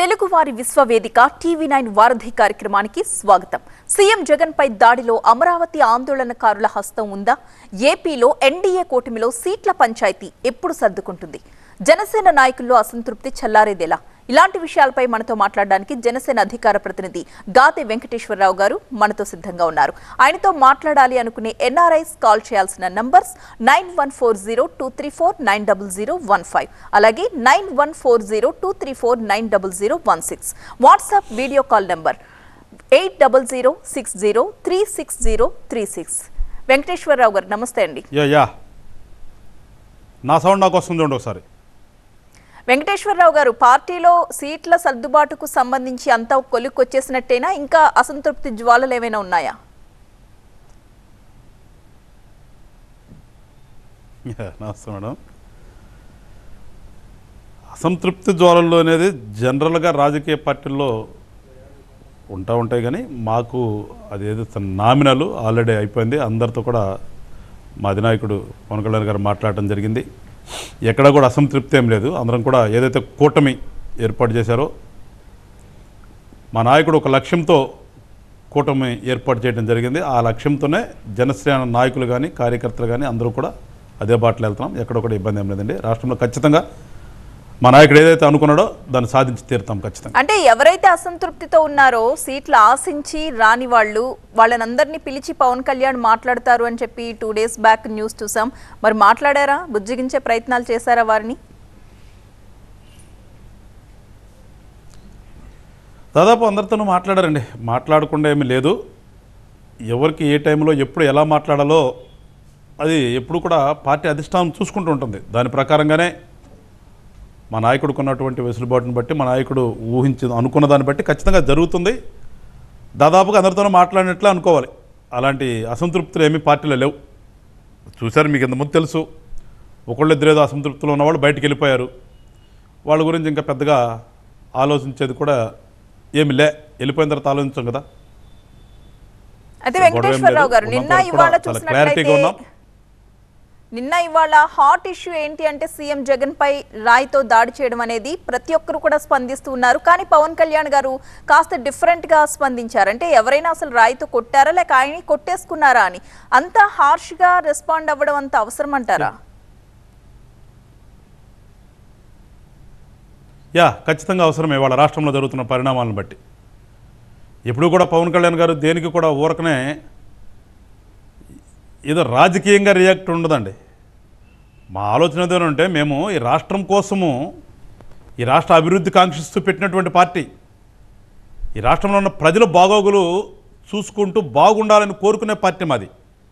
తెలుగువారి విశ్వవేదిక TV nine వారధి కార్యక్రమానికి స్వాగతం సీఎం జగన్ పై దాడిలో అమరావతి ఆందోళనకారుల హస్తం ఉందా ఏపీలో ఎన్డీఏ కూటమిలో సీట్ల పంచాయతీ ఎప్పుడు సర్దుకుంటుంది జనసేన నాయకుల్లో అసంతృప్తి చల్లారేదేలా ఇలాంటి విషయాలపై మనతో మాట్లాడడానికి జనసేన అధికార ప్రతినిధి గాతి వెంకటేశ్వరరావు గారు మనతో సిద్ధంగా ఉన్నారు ఆయనతో మాట్లాడాలి అనుకునే ఎన్ఆర్ఐస్ కాల్ చేయాల్సిన numbers nine one four zero two three four nine double zero one five అలాగే nine one four zero two three four nine double zero one six WhatsApp video call number eight double zero six zero three six zero three six Venkateswararao garu నమస్తే అండి yeah yeah నా sound నాకు వస్తుంది చూడండి ఒకసారి వెంకటేశ్వరరావు గారు పార్టీలో సీట్ల సర్దుబాటుకు సంబంధించి అంతా కొలిక్కొచ్చేసినట్టేనా ఇంకా అసంతృప్తి జ్వాలలు ఏమైనా ఉన్నాయా యా, నమస్తే మేడం అసంతృప్తి జ్వాలల్లో అనేది జనరల్గా రాజకీయ పార్టీల్లో ఉంటా ఉంటాయి కానీ మాకు అది ఏదైతే నామినల్ ఆల్రెడీ అయిపోయింది అందరితో కూడా మా అధినాయకుడు పవన్ కళ్యాణ్ గారు మాట్లాడటం జరిగింది ఎక్కడా కూడా అసంతృప్తి ఏం లేదు అందరం కూడా ఏదైతే కూటమి ఏర్పాటు చేశారో మా నాయకుడు ఒక లక్ష్యంతో కూటమి ఏర్పాటు చేయడం జరిగింది ఆ లక్ష్యంతోనే జనసేన నాయకులు కానీ కార్యకర్తలు కానీ అందరూ కూడా అదే బాటలో వెళ్తున్నాం ఎక్కడ కూడా ఇబ్బంది ఏం లేదండి రాష్ట్రంలో ఖచ్చితంగా మా నాయకుడు ఏదైతే అనుకున్నాడో దాన్ని సాధించి తీరుతాం ఖచ్చితంగా అంటే ఎవరైతే అసంతృప్తితో ఉన్నారో సీట్లు ఆశించి రాని వాళ్ళు వాళ్ళనందరినీ పిలిచి పవన్ కళ్యాణ్ మాట్లాడతారు అని చెప్పి టూ డేస్ బ్యాక్ న్యూస్ చూసాం మరి మాట్లాడారా బుజ్జగించే ప్రయత్నాలు చేశారా వారిని దాదాపు అందరితోనూ మాట్లాడారండి మాట్లాడకుండా ఏమీ లేదు ఎవరికి ఏ టైంలో ఎప్పుడు ఎలా మాట్లాడాలో అది ఎప్పుడు కూడా పార్టీ అధిష్టానం చూసుకుంటూ ఉంటుంది దాని ప్రకారంగానే మా నాయకుడికి ఉన్నటువంటి వెసులుబాటును బట్టి మా నాయకుడు ఊహించి అనుకున్న దాన్ని బట్టి ఖచ్చితంగా జరుగుతుంది దాదాపుగా అందరితోనూ మాట్లాడినట్లే అనుకోవాలి అలాంటి అసంతృప్తులు ఏమీ పార్టీలో లేవు చూశారు మీకు ఇంతకుముందు తెలుసు ఒకళ్ళిద్దరేదో అసంతృప్తిలో ఉన్నవాళ్ళు బయటికి వెళ్ళిపోయారు వాళ్ళ గురించి ఇంకా పెద్దగా ఆలోచించేది కూడా ఏమి లే వెళ్ళిపోయిన తర్వాత ఆలోచించాం కదా అయితే గొడవ ఏం వెంకటేశ్వరరావు లేదు. గారు ఉన్నంత నిన్న వరకు ఇవాళ కూడా చాలా క్లారిటీగా చూసినట్లయితే ఉన్నాం. నిన్న ఇవాళ హాట్ ఇష్యూ ఏంటి అంటే సీఎం జగన్ పై రాయితో దాడి చేయడం అనేది ప్రతి ఒక్కరు కూడా స్పందిస్తూ ఉన్నారు కానీ పవన్ కళ్యాణ్ గారు కాస్త డిఫరెంట్ గా స్పందించారు అంటే ఎవరైనా అసలు రాయితో కొట్టారా లేక ఆయన కొట్టేసుకున్నారా అని అంత హార్ష్ గా రెస్పాండ్ అవ్వడం అంత అవసరం అంటారా యా ఖచ్చితంగా అవసరం ఇవాళ రాష్ట్రంలో జరుగుతున్న పరిణామాలను బట్టి ఎప్పుడు కూడా పవన్ కళ్యాణ్ గారు దేనికి కూడా ఊరకనే ఏదో రాజకీయంగా రియాక్ట్ ఉండదండి మా ఆలోచన ఏదంటే మేము ఈ రాష్ట్రం కోసము ఈ రాష్ట్ర అభివృద్ధి కాంక్షిస్తూ పెట్టినటువంటి పార్టీ ఈ రాష్ట్రంలో ఉన్న ప్రజల బాగోగులు చూసుకుంటూ బాగుండాలని కోరుకునే పార్టీ మాది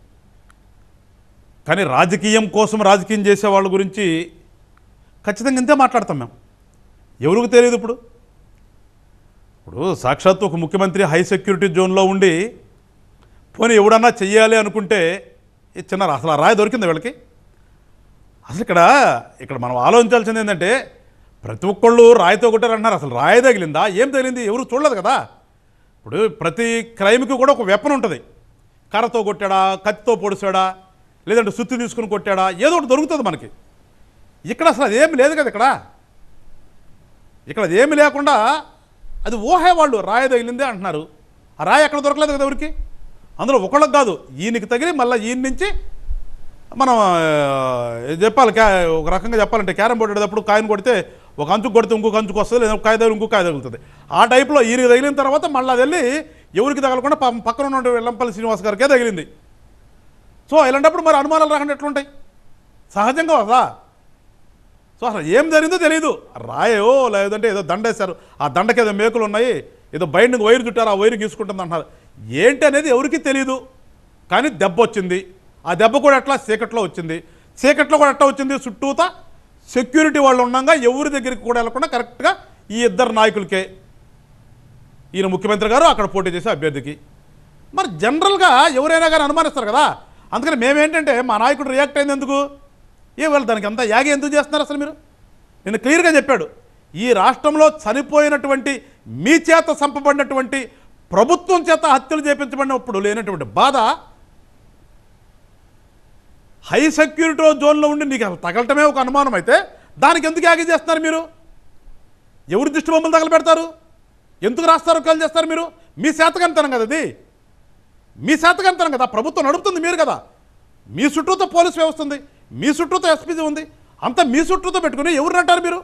కానీ రాజకీయం కోసం రాజకీయం చేసే వాళ్ళ గురించి ఖచ్చితంగా ఇంతే మాట్లాడతాం మేము ఎవరికి తెలియదు ఇప్పుడు ఇప్పుడు సాక్షాత్తు ఒక ముఖ్యమంత్రి హై సెక్యూరిటీ జోన్లో ఉండి పోనీ ఎవడన్నా చెయ్యాలి అనుకుంటే ఈ చిన్న రా- అసలు ఆ రాయి దొరికింది వీళ్ళకి అసలు ఇక్కడ ఇక్కడ మనం ఆలోచించాల్సింది ఏంటంటే ప్రతి ఒక్కళ్ళు రాయితో కొట్టారంటున్నారు అసలు రాయి తగిలిందా ఏం తగిలింది ఎవరు చూడలేదు కదా ఇప్పుడు ప్రతి క్రైమ్కి కూడా ఒక వెపన్ ఉంటుంది కర్రతో కొట్టాడా కత్తితో పొడిచాడా లేదంటే సుత్తి తీసుకుని కొట్టాడా ఏదో ఒకటి దొరుకుతుంది మనకి ఇక్కడ అసలు అదేమి లేదు కదా ఇక్కడ ఇక్కడ అదేమి లేకుండా అది ఊహే వాళ్ళు రాయి తగిలిందే అంటున్నారు ఆ రాయి ఎక్కడ దొరకలేదు కదా ఎవరికి అందులో ఒకళ్ళకి కాదు ఈయనకి తగిలి మళ్ళీ ఈయన నుంచి మనం ఆ, చెప్పాలి క్యా ఒక రకంగా చెప్పాలంటే క్యారం బోర్డు ఆడేటప్పుడు కాయను కొడితే ఒక అంచుకు కొడితే ఇంకొక అంచుకు వస్తుంది లేదా ఒక కాయ తగిలి ఇంకొక కాయ తగులుతుంది ఆ టైప్లో ఈయనకి తగిలిన తర్వాత మళ్ళీ అది వెళ్ళి ఎవరికి తగలకుండా పాపం పక్కన ఉన్న వెల్లంపల్లి శ్రీనివాస్ గారికే తగిలింది సో ఇలాంటప్పుడు మరి అనుమానాలు రాకుండా ఎట్లుంటాయి సహజంగా కదా సో అసలు ఏం జరిగిందో తెలియదు రాయో లేదంటే ఏదో దండ వేశారు ఆ దండకి ఏదో మేకులు ఉన్నాయి ఏదో బయట వైరు చుట్టారు ఆ వైరు గీసుకుంటుంది అంటున్నారు ఏంటి అనేది ఎవరికీ తెలియదు కానీ దెబ్బ వచ్చింది ఆ దెబ్బ కూడా ఎట్లా చీకట్లో వచ్చింది చీకట్లో కూడా ఎట్లా వచ్చింది చుట్టూత సెక్యూరిటీ వాళ్ళు ఉండగా ఎవరి దగ్గరికి కూడా వెళ్ళకుండా కరెక్ట్గా ఈ ఇద్దరు నాయకులకే ఈయన ముఖ్యమంత్రి గారు అక్కడ పోటీ చేసే అభ్యర్థికి మరి జనరల్గా ఎవరైనా కానీ అనుమానిస్తారు కదా అందుకని మేమేంటంటే మా నాయకుడు రియాక్ట్ అయింది ఎందుకు ఏ వాళ్ళు దానికి అంతా యాగి ఎందుకు చేస్తున్నారు అసలు మీరు నేను క్లియర్గా చెప్పాడు ఈ రాష్ట్రంలో చనిపోయినటువంటి మీ చేత చంపబడినటువంటి ప్రభుత్వం చేత హత్యలు చేపించబడినప్పుడు లేనటువంటి బాధ హై సెక్యూరిటీ జోన్లో ఉండి నీకు అసలు తగలటమే ఒక అనుమానం అయితే దానికి ఎందుకు యాగి చేస్తున్నారు మీరు ఎవరు దిష్టి బొమ్మలు తగలబెడతారు ఎందుకు రాస్తారు కాల్ చేస్తారు మీరు మీ శాతకంతనం కదా అది మీ శాతకంతనం కదా ప్రభుత్వం నడుపుతుంది మీరు కదా మీ చుట్టూతో పోలీస్ వ్యవస్థ ఉంది మీ చుట్టూతో ఎస్పీజీ ఉంది అంతా మీ చుట్టూతో పెట్టుకుని ఎవరు అంటారు మీరు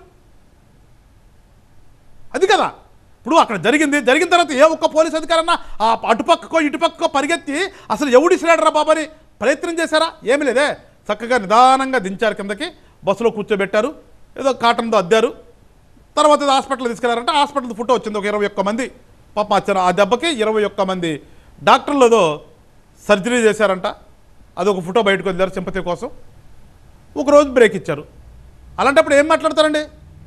అది కదా ఇప్పుడు అక్కడ జరిగింది జరిగిన తర్వాత ఏ ఒక్క పోలీస్ అధికారన్నా ఆ అటుపక్కకో ఇటుపక్కకో పరిగెత్తి అసలు ఎవడు ఇసిరాడరా బాబు అని ప్రయత్నం చేశారా ఏమీ లేదే చక్కగా నిదానంగా దించారు కిందకి బస్సులో కూర్చోబెట్టారు ఏదో కాటన్తో అద్దారు తర్వాత ఏదో హాస్పిటల్ తీసుకెళ్లారంటే హాస్పిటల్ ఫోటో వచ్చింది ఒక ఇరవై ఒక్క మంది పాప వచ్చారు ఆ దెబ్బకి ఇరవై ఒక్క మంది డాక్టర్లు ఏదో సర్జరీ చేశారంట అదొక ఫోటో బయటకు వదిలారు సింపతి కోసం ఒక రోజు బ్రేక్ ఇచ్చారు అలాంటప్పుడు ఏం మాట్లాడతారండి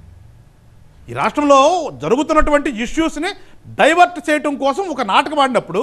ఈ రాష్ట్రంలో జరుగుతున్నటువంటి ఇష్యూస్ని డైవర్ట్ చేయటం కోసం ఒక నాటకం ఆడినప్పుడు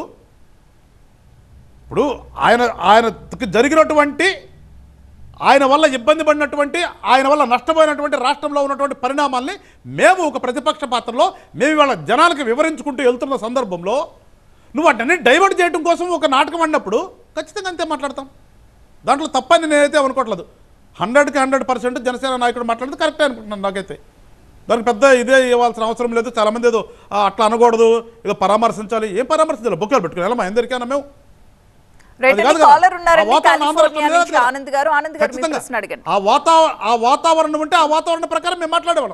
ఇప్పుడు ఆయన ఆయన జరిగినటువంటి ఆయన వల్ల ఇబ్బంది పడినటువంటి ఆయన వల్ల నష్టపోయినటువంటి రాష్ట్రంలో ఉన్నటువంటి పరిణామాల్ని మేము ఒక ప్రతిపక్ష పాత్రలో మేము ఇవాళ జనాలకు వివరించుకుంటూ వెళ్తున్న సందర్భంలో నువ్వు వాటిని డైవర్ట్ చేయడం కోసం ఒక నాటకం ఆడినప్పుడు ఖచ్చితంగా అంతే మాట్లాడతాం దాంట్లో తప్పని నేనైతే అనుకోవట్లేదు హండ్రెడ్కి హండ్రెడ్ పర్సెంట్ జనసేన నాయకుడు మాట్లాడితే కరెక్టే అనుకుంటున్నాను నాకైతే దానికి పెద్ద ఇదే ఇవ్వాల్సిన అవసరం లేదు చాలామంది ఏదో "ఆ, అట్లా అనకూడదు ఏదో పరామర్శించాలి ఏం పరామర్శించాలి బొక్కలు పెట్టుకుని వెళ్ళమా ఎందరికైనా మేము రైట్ అది కాదు కదా. కాలర్ ఉన్నారండి ఆ వాతావరణం ఆంధ్ర కాలిఫోర్నియా రాష్ట్రంలో నుంచి లేదు. ఆనంద్ గారు ఆనంద్ గారు మీ ఖచ్చితంగా. ప్రశ్న అడగండి ఆ వాతావరణం ఆ వాతావరణం ఉంటే ఆ వాతావరణం ప్రకారం మేము మాట్లాడేవాళ్ళం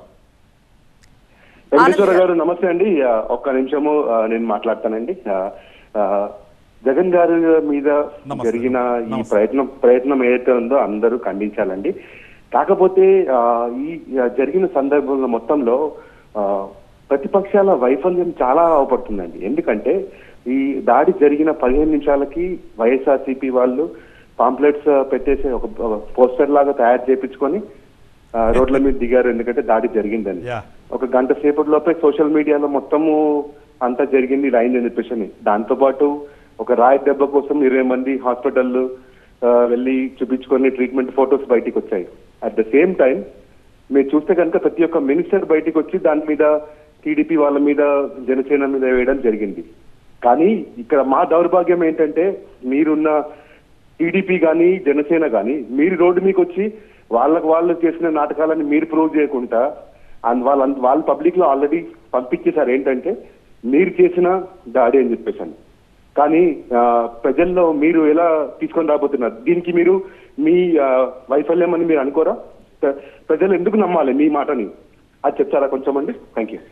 వెంకటేశ్వర ఆనంద్ గారు నమస్తే అండి ఆ, ఒక్క నిమిషము ఆ, నేను మాట్లాడతానండి ఆ, ఆ, జగన్ గారి మీద నమస్తే. జరిగిన ఈ నమస్తే. ప్రయత్నం ప్రయత్నం ఏదైతే ఉందో అందరూ ఖండించాలండి కాకపోతే ఆ, ఈ ఆ, జరిగిన సందర్భంలో మొత్తంలో ఆ, ప్రతిపక్షాల వైఫల్యం చాలా అవపడుతుందండి ఎందుకంటే ఈ దాడి జరిగిన పదిహేను నిమిషాలకి వైఎస్ఆర్సీపీ వాళ్ళు పాంప్లెట్స్ పెట్టేసి ఒక పోస్టర్ లాగా తయారు చేపించుకొని ఆ, రోడ్ల మీద దిగారు ఎందుకంటే దాడి జరిగిందని Yeah. ఒక గంట సేపటి లోపే సోషల్ మీడియాలో మొత్తము అంతా జరిగింది ఇలా అయిందని చెప్పేసి అని. దాంతో పాటు ఒక రాయి దెబ్బ కోసం ఇరవై మంది హాస్పిటల్ వెళ్ళి చూపించుకొని ట్రీట్మెంట్ ఫొటోస్ బయటికి వచ్చాయి అట్ ద సేమ్ టైం మీరు చూస్తే కనుక ప్రతి ఒక్క మినిస్టర్ బయటికి వచ్చి దాని మీద టీడీపీ వాళ్ళ మీద జనసేన మీద వేయడం జరిగింది కానీ ఇక్కడ మా దౌర్భాగ్యం ఏంటంటే మీరున్న టీడీపీ కానీ జనసేన కానీ మీరు రోడ్డు మీకు వచ్చి వాళ్ళకు వాళ్ళు చేసిన నాటకాలని మీరు ప్రూవ్ చేయకుండా అండ్ వాళ్ళ వాళ్ళు పబ్లిక్ లో ఆల్రెడీ పంపించేశారు ఏంటంటే మీరు చేసిన దాడి అని చెప్పేసాను కానీ ఆ, ప్రజల్లో మీరు ఎలా తీసుకొని రాబోతున్నారు దీనికి మీరు మీ ఆ, వైఫల్యం అని మీరు అనుకోరా ప్ర- ప్రజలు ఎందుకు నమ్మాలి మీ మాటని అది చెప్తారా కొంచెం అండి థ్యాంక్ యూ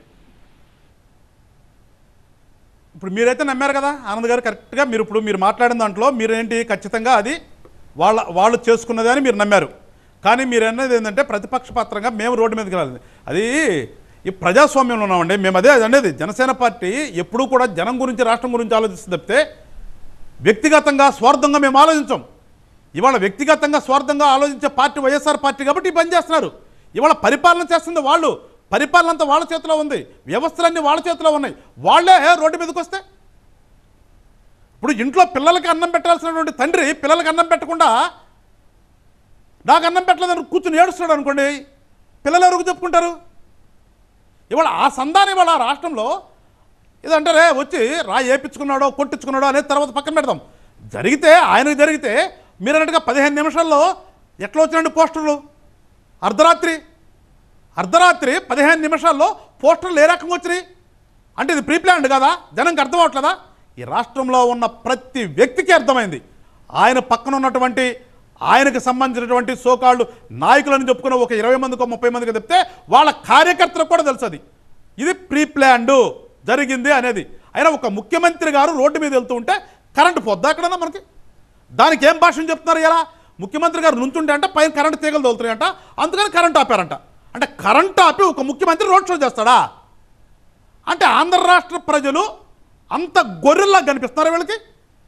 ఇప్పుడు మీరైతే నమ్మారు కదా ఆనంద్ గారు కరెక్ట్గా మీరు ఇప్పుడు మీరు మాట్లాడిన దాంట్లో మీరేంటి ఖచ్చితంగా అది వాళ్ళ వాళ్ళు చేసుకున్నది అని మీరు నమ్మారు కానీ మీరు అన్నది ఏంటంటే ప్రతిపక్ష పాత్రంగా మేము రోడ్డు మీదకి వెళ్ళాలి అది ఈ ప్రజాస్వామ్యంలో ఉన్నామండి మేము అదే అనేది జనసేన పార్టీ ఎప్పుడూ కూడా జనం గురించి రాష్ట్రం గురించి ఆలోచిస్తుంది తప్పితే వ్యక్తిగతంగా స్వార్థంగా మేము ఆలోచించాం ఇవాళ వ్యక్తిగతంగా స్వార్థంగా ఆలోచించే పార్టీ వైఎస్ఆర్ పార్టీ కాబట్టి ఈ పని చేస్తున్నారు ఇవాళ పరిపాలన చేస్తుంది వాళ్ళు పరిపాలన అంతా వాళ్ళ చేతిలో ఉంది వ్యవస్థలన్నీ వాళ్ళ చేతిలో ఉన్నాయి వాళ్ళే రోడ్డు మీదకి వస్తే ఇప్పుడు ఇంట్లో పిల్లలకి అన్నం పెట్టాల్సినటువంటి తండ్రి పిల్లలకి అన్నం పెట్టకుండా నాకు అన్నం పెట్టలేదని కూర్చుని ఏడుస్తున్నాడు అనుకోండి పిల్లలు ఎవరికి చెప్పుకుంటారు ఇవాళ ఆ సందాన్ని ఇవాళ ఆ రాష్ట్రంలో ఇదంటారే వచ్చి రా ఏపించుకున్నాడో కొట్టించుకున్నాడో అనేది తర్వాత పక్కన పెడదాం జరిగితే ఆయనకు జరిగితే మీరు అన్నట్టుగా పదిహేను నిమిషాల్లో ఎట్లా వచ్చినండి పోస్టర్లు అర్ధరాత్రి అర్ధరాత్రి పదిహేను నిమిషాల్లో పోస్టర్లు ఏ రకంగా వచ్చినాయి అంటే ఇది ప్రీ ప్లాన్డ్ కదా జనంకి అర్థం అవట్లేదా ఈ రాష్ట్రంలో ఉన్న ప్రతి వ్యక్తికి అర్థమైంది ఆయన పక్కన ఉన్నటువంటి ఆయనకు సంబంధించినటువంటి సోకాళ్ళు నాయకులను చెప్పుకున్న ఒక ఇరవై మందికో ముప్పై మందికి చెప్తే వాళ్ళ కార్యకర్తలకు కూడా తెలుసు అది ఇది ప్రీ ప్లాన్డ్ జరిగింది అనేది అయినా ఒక ముఖ్యమంత్రి గారు రోడ్డు మీద వెళ్తూ ఉంటే కరెంటు పొద్దా ఎక్కడన్నా మనకి దానికి ఏం భాషను చెప్తున్నారు ఎలా ముఖ్యమంత్రి గారు నుంచుంటే అంట పైన కరెంటు తీగలు తోలుతున్నాయంట అందుకని కరెంటు ఆపారంట అంటే కరెంటు ఆపి ఒక ముఖ్యమంత్రి రోడ్ షో చేస్తాడా అంటే ఆంధ్ర రాష్ట్ర ప్రజలు అంత గొర్రెల్లా కనిపిస్తున్నారు వీళ్ళకి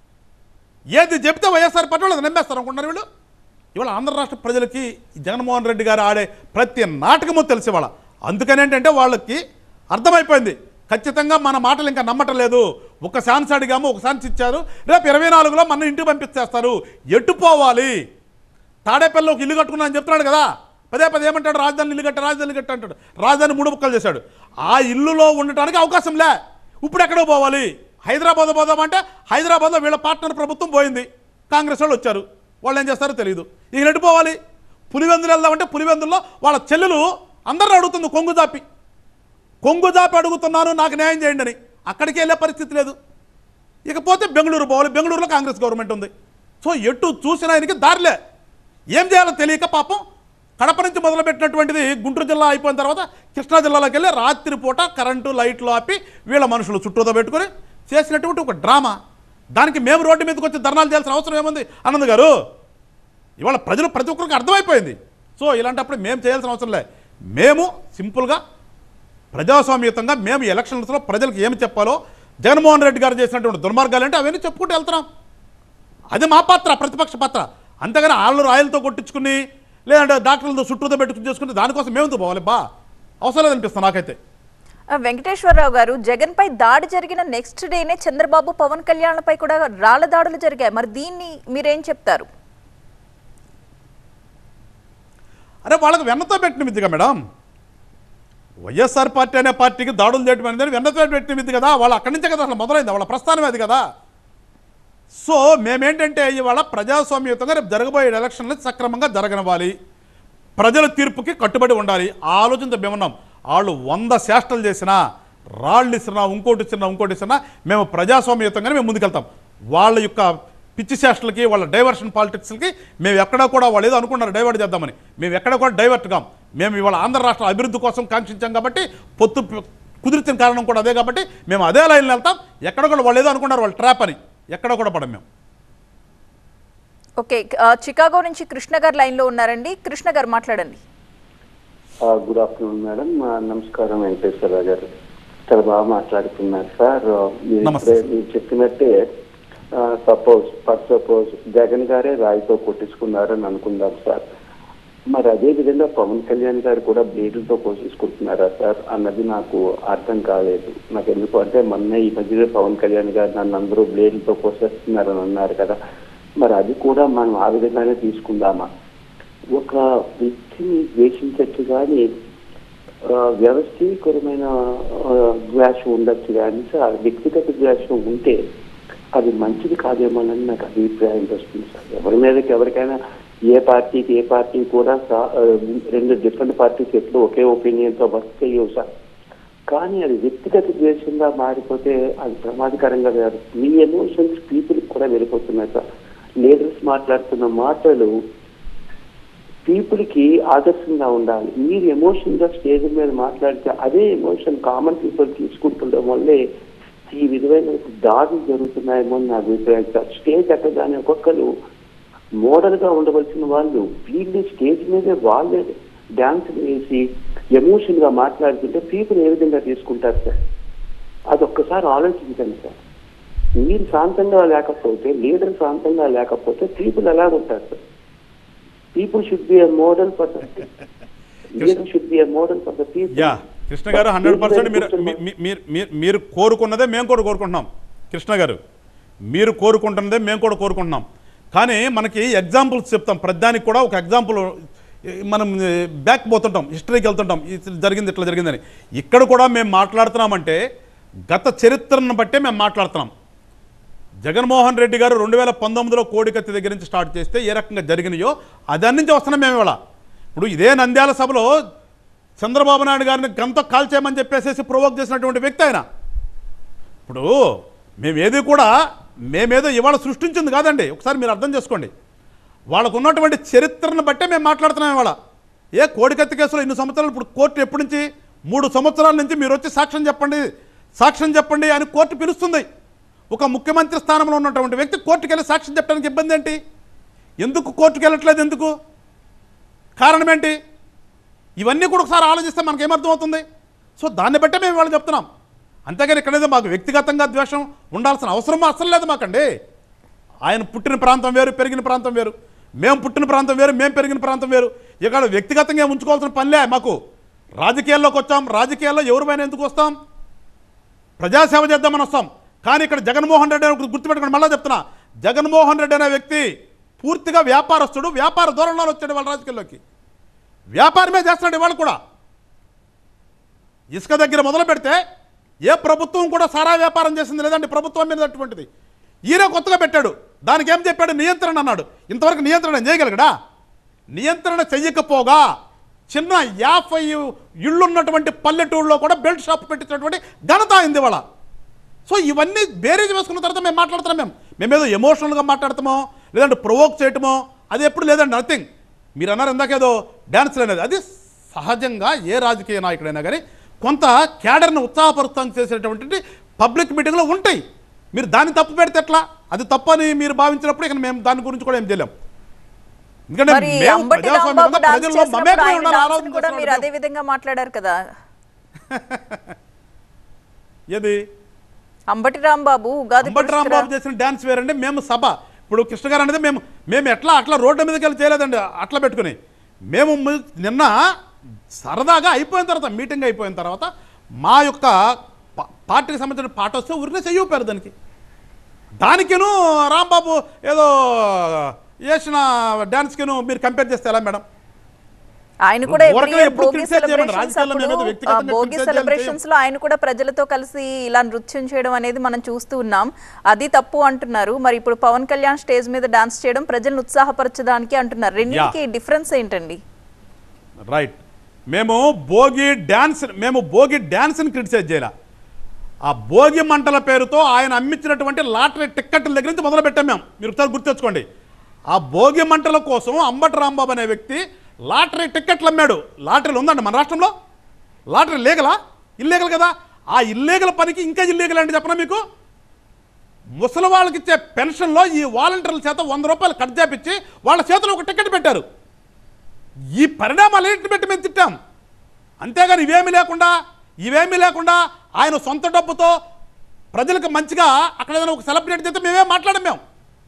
ఏది చెప్తే వైఎస్ఆర్ పార్టీ వాళ్ళు అది నమ్మేస్తారు అనుకుంటున్నారు వీళ్ళు ఇవాళ ఆంధ్ర రాష్ట్ర ప్రజలకి ఈ జగన్మోహన్ రెడ్డి గారు ఆడే ప్రతి నాటకము తెలిసి వాళ్ళ అందుకని ఏంటంటే వాళ్ళకి అర్థమైపోయింది ఖచ్చితంగా మన మాటలు ఇంకా నమ్మటం లేదు ఒక ఛాన్స్ అడిగాము ఒక ఛాన్స్ ఇచ్చారు రేపు ఇరవై నాలుగులో మన ఇంటికి పంపించేస్తారు ఎటు పోవాలి తాడేపల్లిలో ఒక ఇల్లు కట్టుకున్నా అని చెప్తున్నాడు కదా పదే పదే ఏమంటాడు రాజధాని ఇల్లు కట్ట రాజధాని ఇల్లు కట్ట అంటాడు రాజధాని మూడు ముక్కలు చేశాడు ఆ ఇల్లులో ఉండటానికి అవకాశం లే ఇప్పుడు ఎక్కడో పోవాలి హైదరాబాద్ పోదామంటే హైదరాబాద్లో వీళ్ళ పార్ట్నర్ ప్రభుత్వం పోయింది కాంగ్రెస్ వాళ్ళు వచ్చారు వాళ్ళు ఏం చేస్తారో తెలియదు ఇక ఎటు పోవాలి పులివెందులు వెళ్దామంటే పులివెందుల్లో వాళ్ళ చెల్లెలు అందరిని అడుగుతుంది కొంగు జాపి కొంగుజాపి అడుగుతున్నాను నాకు న్యాయం చేయండి అని అక్కడికి వెళ్ళే పరిస్థితి లేదు ఇకపోతే బెంగళూరు పోవాలి బెంగళూరులో కాంగ్రెస్ గవర్నమెంట్ ఉంది సో ఎటు చూసిన ఆయనకి దారిలే ఏం చేయాలో తెలియక పాపం కడప నుంచి మొదలుపెట్టినటువంటిది గుంటూరు జిల్లా అయిపోయిన తర్వాత కృష్ణా జిల్లాలోకి వెళ్ళి రాత్రిపూట కరెంటు లైట్లు ఆపి వీళ్ళ మనుషులు చుట్టూతో పెట్టుకొని చేసినటువంటి ఒక డ్రామా దానికి మేము రోడ్డు మీదకి వచ్చి ధర్నాలు చేయాల్సిన అవసరం ఏముంది ఆనంద్ గారు ఇవాళ ప్రజలు ప్రతి ఒక్కరికి అర్థమైపోయింది సో ఇలాంటప్పుడు మేము చేయాల్సిన అవసరం లే మేము సింపుల్గా ప్రజాస్వామ్యతంగా మేము ఎలక్షన్స్లో ప్రజలకు ఏమి చెప్పాలో జగన్మోహన్ రెడ్డి గారు చేసినటువంటి దుర్మార్గాలు అంటే అవన్నీ చెప్పుకుంటూ వెళ్తున్నాం అది మా పాత్ర ప్రతిపక్ష పాత్ర అంతేగాని ఆళ్ళు రాయలతో కొట్టించుకుని లేదంటే డాక్టర్లతో చుట్టూతో పెట్టుకుని చేసుకుని దానికోసం మేము పోవాలి బా అవసరం లేదనిపిస్తుంది నాకైతే ఆ, వెంకటేశ్వరరావు గారు జగన్ పై దాడి జరిగిన నెక్స్ట్ డేనే చంద్రబాబు పవన్ కళ్యాణ్పై కూడా రాళ్ల దాడులు జరిగాయి మరి దీన్ని మీరేం చెప్తారు అరే వాళ్ళకి వెన్నతో పెట్టిన విద్యగా మేడం వైఎస్ఆర్ పార్టీ అనే పార్టీకి దాడులు చేయడం అనేది వెన్నతో పెట్టిన విద్య కదా వాళ్ళు అక్కడి నుంచే కదా అసలు మొదలైంది వాళ్ళ ప్రస్థానం అది కదా సో మేమేంటంటే ఇవాళ ప్రజాస్వామ్యయుతంగా రేపు జరగబోయే ఎలక్షన్లు సక్రమంగా జరగనివ్వాలి ప్రజల తీర్పుకి కట్టుబడి ఉండాలి ఆ ఆలోచనతో మేమున్నాం వాళ్ళు వంద శాస్త్రాలు చేసినా రాళ్ళు ఇస్తున్నా ఇంకోటి ఇస్తున్నా ఇంకోటి ఇస్తున్నా మేము ప్రజాస్వామ్యయుతంగానే మేము ముందుకెళ్తాం వాళ్ళ యొక్క పిచ్చి శాస్త్రలకి వాళ్ళ డైవర్షన్ పాలిటిక్స్కి మేము ఎక్కడా కూడా వాళ్ళు ఏదో అనుకున్నారు డైవర్ట్ చేద్దామని మేము ఎక్కడ కూడా డైవర్ట్ కాం మేము ఇవాళ ఆంధ్ర రాష్ట్ర అభివృద్ధి కోసం కాంక్షించాం కాబట్టి పొత్తు కుదిరిచిన కారణం కూడా అదే కాబట్టి మేము అదే లైన్లో వెళ్తాం ఎక్కడ కూడా వాళ్ళు ఏదో అనుకున్నారు వాళ్ళు ట్రాప్ అని ఎక్కడ కూడా పడం మేము ఓకే ఆ, చికాగో నుంచి కృష్ణ గారు లైన్లో ఉన్నారండి కృష్ణ గారు మాట్లాడండి గుడ్ ఆఫ్టర్నూన్ మేడం ఆ, నమస్కారం వెంకటేశ్వరరావు గారు చాలా బాగా మాట్లాడుతున్నారు సార్ ఆ, మీరు నమస్తే. ఇప్పుడే మీరు చెప్పినట్టే సపోజ్ ఫర్ సపోజ్ జగన్ గారే రాయితో కొట్టించుకున్నారని అనుకుందాం సార్ మరి అదే విధంగా పవన్ కళ్యాణ్ గారు కూడా బ్లేడులతో కోసేసుకుంటున్నారా సార్ అన్నది నాకు అర్థం కాలేదు నాకు ఎందుకు అంటే మొన్న ఈ మధ్యలో పవన్ కళ్యాణ్ గారు నన్ను అందరూ బ్లేడులతో కోసేస్తున్నారని అన్నారు కదా మరి అది కూడా మనం ఆ విధంగానే తీసుకుందామా ఒక వ్యక్తిని ద్వేషించచ్చు కానీ ఆ, వ్యవస్థీకరమైన ఆ, ద్వేషం ఉండొచ్చు కానీ సార్ వ్యక్తిగత ద్వేషం ఉంటే అది మంచిది కాదేమోనని నాకు అభిప్రాయం వస్తుంది సార్ ఎవరి మీదకి ఎవరికైనా ఏ పార్టీకి ఏ పార్టీ కూడా సా- ఆ, రెండు డిఫరెంట్ పార్టీస్ ఎప్పుడు ఒకే ఒపీనియన్తో వర్క్ చేయవు సార్ కానీ అది వ్యక్తిగత ద్వేషంగా మారిపోతే అది ప్రమాదకరంగా కాదు మీ ఎమోషన్స్ పీపుల్ కూడా వెళ్ళిపోతున్నాయి సార్ లీడర్స్ మాట్లాడుతున్న మాటలు పీపుల్ కి ఆదర్శంగా ఉండాలి మీరు ఎమోషన్ గా స్టేజ్ మీద మాట్లాడితే అదే ఎమోషన్ కామన్ పీపుల్ తీసుకుంటుండడం వల్లే ఈ విధమైన దాడులు జరుగుతున్నాయేమో అని నా అభిప్రాయం సార్ స్టేజ్ ఎక్కగానే ఒక్కొక్కరు మోడల్ గా ఉండవలసిన వాళ్ళు వీళ్ళు స్టేజ్ మీదే వాళ్ళే డాన్స్ వేసి ఎమోషన్ గా మాట్లాడుతుంటే పీపుల్ ఏ విధంగా తీసుకుంటారు సార్ అది ఒక్కసారి ఆలోచించండి సార్ మీరు శాంతంగా లేకపోతే లీడర్ శాంతంగా లేకపోతే పీపుల్ ఎలా ఉంటారు sir people should be a model for the leader should be a model for the people yeah Krishna garu hundred percent మీరు మీ- మీ- మీరు మీరు- మీరు కోరుకున్నదే మేము కూడా కోరుకుంటున్నాం కృష్ణ గారు మీరు కోరుకుంటున్నదే మేము కూడా కోరుకుంటున్నాం కానీ మనకి ఎగ్జాంపుల్స్ చెప్తాం ప్రతిదానికి కూడా ఒక ఎగ్జాంపుల్ మనం బ్యాక్ పోతుంటాం హిస్టరీకి వెళ్తుంటాం ఇది జరిగింది ఇట్లా జరిగిందని ఇక్కడ కూడా మేము మాట్లాడుతున్నామంటే గత చరిత్రను బట్టే మేము మాట్లాడుతున్నాం జగన్మోహన్ రెడ్డి గారు రెండు వేల పంతొమ్మిదిలో కోడికత్తి దగ్గర నుంచి స్టార్ట్ చేస్తే ఏ రకంగా జరిగినాయో అదాని నుంచి వస్తున్నాం మేము ఇవాళ ఇప్పుడు ఇదే నంద్యాల సభలో చంద్రబాబు నాయుడు గారిని గంత కాల్చేయమని చెప్పేసేసి ప్రొవోక్ చేసినటువంటి వ్యక్తి ఆయన ఇప్పుడు మేము ఏది కూడా మేమేదో ఇవాళ సృష్టించింది కాదండి ఒకసారి మీరు అర్థం చేసుకోండి వాళ్ళకు ఉన్నటువంటి చరిత్రను బట్టే మేము మాట్లాడుతున్నాం ఇవాళ ఏ కోడికత్తి కేసులో ఇన్ని సంవత్సరాలు ఇప్పుడు కోర్టు ఎప్పటి నుంచి మూడు సంవత్సరాల నుంచి మీరు వచ్చి సాక్ష్యం చెప్పండి సాక్ష్యం చెప్పండి అని కోర్టు పిలుస్తుంది ఒక ముఖ్యమంత్రి స్థానంలో ఉన్నటువంటి వ్యక్తి కోర్టుకు వెళ్ళి సాక్ష్యం చెప్పడానికి ఇబ్బంది ఏంటి ఎందుకు కోర్టుకు వెళ్ళట్లేదు ఎందుకు కారణం ఏంటి ఇవన్నీ కూడా ఒకసారి ఆలోచిస్తే మనకు ఏమర్థం అవుతుంది సో దాన్ని బట్టే మేము వాళ్ళు చెప్తున్నాం అంతేగాని ఇక్కడేదో మాకు వ్యక్తిగతంగా ద్వేషం ఉండాల్సిన అవసరం అసలు లేదు మాకండి ఆయన పుట్టిన ప్రాంతం వేరు పెరిగిన ప్రాంతం వేరు మేము పుట్టిన ప్రాంతం వేరు మేము పెరిగిన ప్రాంతం వేరు ఇక్కడ వ్యక్తిగతంగా ఏం ఉంచుకోవాల్సిన పనిలే మాకు రాజకీయాల్లోకి వచ్చాం రాజకీయాల్లో ఎవరిపైన ఎందుకు వస్తాం ప్రజాసేవ చేద్దామని వస్తాం కానీ ఇక్కడ జగన్మోహన్ రెడ్డి అని గుర్తుపెట్టుకోండి మళ్ళీ చెప్తున్నా జగన్మోహన్ రెడ్డి అనే వ్యక్తి పూర్తిగా వ్యాపారస్తుడు వ్యాపార ధోరణిలో వచ్చాడు వాళ్ళ రాజకీయాల్లోకి వ్యాపారమే చేస్తున్నాడు ఇవాళ కూడా ఇసుక దగ్గర మొదలు పెడితే ఏ ప్రభుత్వం కూడా సారా వ్యాపారం చేసింది లేదండి ప్రభుత్వం మీద అటువంటిది ఈయన కొత్తగా పెట్టాడు దానికి ఏం చెప్పాడు నియంత్రణ అన్నాడు ఇంతవరకు నియంత్రణ చేయగలిగడా నియంత్రణ చెయ్యకపోగా చిన్న యాభై ఇళ్ళు ఉన్నటువంటి పల్లెటూరులో కూడా బెల్ట్ షాప్ పెట్టినటువంటి ఘనత అయింది ఇవాళ సో ఇవన్నీ బేరేజ్ వేసుకున్న తర్వాత మేము మాట్లాడుతున్నాం మేము మేమేదో ఎమోషనల్గా మాట్లాడతామో లేదంటే ప్రొవోక్ చేయటమో అది ఎప్పుడు లేదండి నథింగ్ మీరు అన్నారు ఇందాకేదో డ్యాన్స్ అనేది అది సహజంగా ఏ రాజకీయ నాయకుడైనా కానీ కొంత క్యాడర్ని ఉత్సాహపరుస్తాం చేసేటటువంటి పబ్లిక్ మీటింగ్లో ఉంటాయి మీరు దాన్ని తప్పు పెడితే ఎట్లా అది తప్పని మీరు భావించినప్పుడు ఇక మేము దాని గురించి కూడా ఏం చేయలేం ఎందుకంటే మరి మేము అంబటి రాంబాబు ప్రజాస్వామ్యంగా డాన్స్ ప్రజల్లో చేసినప్పుడు మమేకమై ఆయన ఉండాలి, డాన్స్ ఆరాధన కూడా మీరు చేస్తున్నాడు. అదే విధంగా మాట్లాడారు కదా ఏది అంబటి రాంబాబు ఉగాది అంబటి పురస్కార- రాంబాబు చేసిన డ్యాన్స్ వేరండి మేము సభ ఇప్పుడు కృష్ణ గారు అనేది మేము మేము ఎట్లా అట్లా రోడ్డు మీదకి వెళ్ళి చేయలేదండి అట్లా పెట్టుకుని మేము ము- నిన్న సరదాగా అయిపోయిన తర్వాత మీటింగ్ అయిపోయిన తర్వాత మా యొక్క పా- పార్టీకి సంబంధించిన పాట వస్తే ఊరికే చెయ్యిపోయారు దానికి దానికిను రాంబాబు ఏదో వేసిన డ్యాన్స్కిను మీరు కంపేర్ చేస్తే ఎలా మేడం ఆయన కూడా every ఊరకనే year ఎప్పుడు భోగి criticize చేయమని celebrations రాజకీయాల్లో అప్పుడు, మేమేదో ఆ, వ్యక్తిగతంగా భోగి criticize చేయడం సెలబ్రేషన్స్ లో ఆయన కూడా ప్రజలతో కలిసి ఇలా నృత్యం చేయడం అనేది మనం చూస్తూ ఉన్నాం అది తప్పు అంటున్నారు మరి ఇప్పుడు పవన్ కళ్యాణ్ స్టేజ్ మీద డాన్స్ చేయడం ప్రజలను ఉత్సాహపరచడానికి అంటున్నారు రెండింటికి డిఫరెన్స్ ఏంటండి రైట్ మేము భోగి డ్యాన్స్ మేము భోగి డ్యాన్స్ని క్రిటిసైజ్ చేయాల ఆ భోగి మంటల పేరుతో ఆయన అమ్మించినటువంటి లాటరీ టిక్కెట్ల దగ్గర నుంచి మొదలు పెట్టాం మేము మీరు ఒకసారి గుర్తెచ్చుకోండి ఆ భోగి మంటల కోసం అంబటి రాంబాబు అనే వ్యక్తి లాటరీ టిక్కెట్లు అమ్మాడు లాటరీలు ఉందండి మన రాష్ట్రంలో లాటరీ లీగలా ఇల్లీగల్ కదా ఆ ఇల్లీగల్ పనికి ఇంకా ఇల్లీగల్ అంటే చెప్పనా మీకు ముసలి వాళ్ళకి ఇచ్చే పెన్షన్లో ఈ వాలంటీర్ల చేత వంద రూపాయలు కట్ చేపించి వాళ్ళ చేతిలో ఒక టికెట్ పెట్టారు ఈ పరిణామాలు ఏంటి పెట్టి మేము తిట్టాం అంతేగాని ఇవేమీ లేకుండా ఇవేమీ లేకుండా ఆయన సొంత డబ్బుతో ప్రజలకు మంచిగా అక్కడ ఏదైనా ఒక సెలబ్రేట్ చేస్తే మేమే మాట్లాడం మేము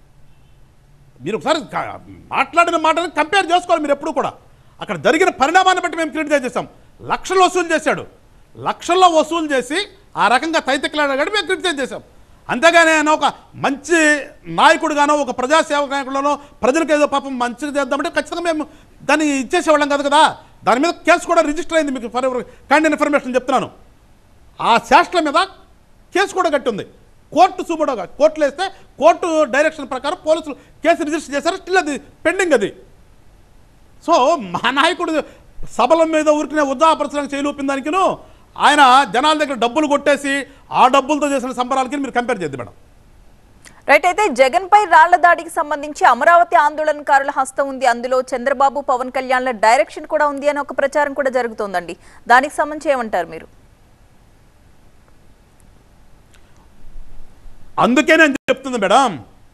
మీరు ఒకసారి క- మాట్లాడిన మాటని కంపేర్ చేసుకోవాలి మీరు ఎప్పుడు కూడా అక్కడ జరిగిన పరిణామాన్ని బట్టి మేము క్రిటిసైజ్ చేస్తాం లక్షలు వసూలు చేశాడు లక్షల్లో వసూలు చేసి ఆ రకంగా తైతెక్కలాడాడు మేము క్రిటిసైజ్ చేశాం అంతేగాని ఆయన ఒక మంచి నాయకుడుగానో ఒక ప్రజాసేవక నాయకుడుగానో ప్రజలకు ఏదో పాపం మంచిది చేద్దామంటే ఖచ్చితంగా మేము దాన్ని ఇచ్చేసేవాళ్ళం కాదు కదా దాని మీద కేసు కూడా రిజిస్టర్ అయింది మీకు ఫర్ కైండ్ ఇన్ఫర్మేషన్ చెప్తున్నాను ఆ శాస్త్రం మీద కేసు కూడా కట్టింది కోర్టు సుమోడోగా కోర్టులో వేస్తే కోర్టు డైరెక్షన్ ప్రకారం పోలీసులు కేసు రిజిస్టర్ చేశారు స్టిల్ అది పెండింగ్ అది సో మా నాయకుడు సభల మీద ఊరికినే ఉద్దాపరచడానికి చేయలూపిన దానికిను ఆయన జనాల దగ్గర డబ్బులు కొట్టేసి ఆ డబ్బులతో చేసిన సంబరాలకి మీరు కంపేర్ చేద్ది మేడం రైట్ అయితే జగన్ పై రాళ్ల దాడికి సంబంధించి అమరావతి ఆందోళనకారుల హస్తం ఉంది అందులో చంద్రబాబు పవన్ కళ్యాణ్ల డైరెక్షన్ కూడా ఉంది అని ఒక ప్రచారం కూడా జరుగుతోందండి దానికి సంబంధించి ఏమంటారు మీరు అందుకే నేను చెప్తుంది మేడం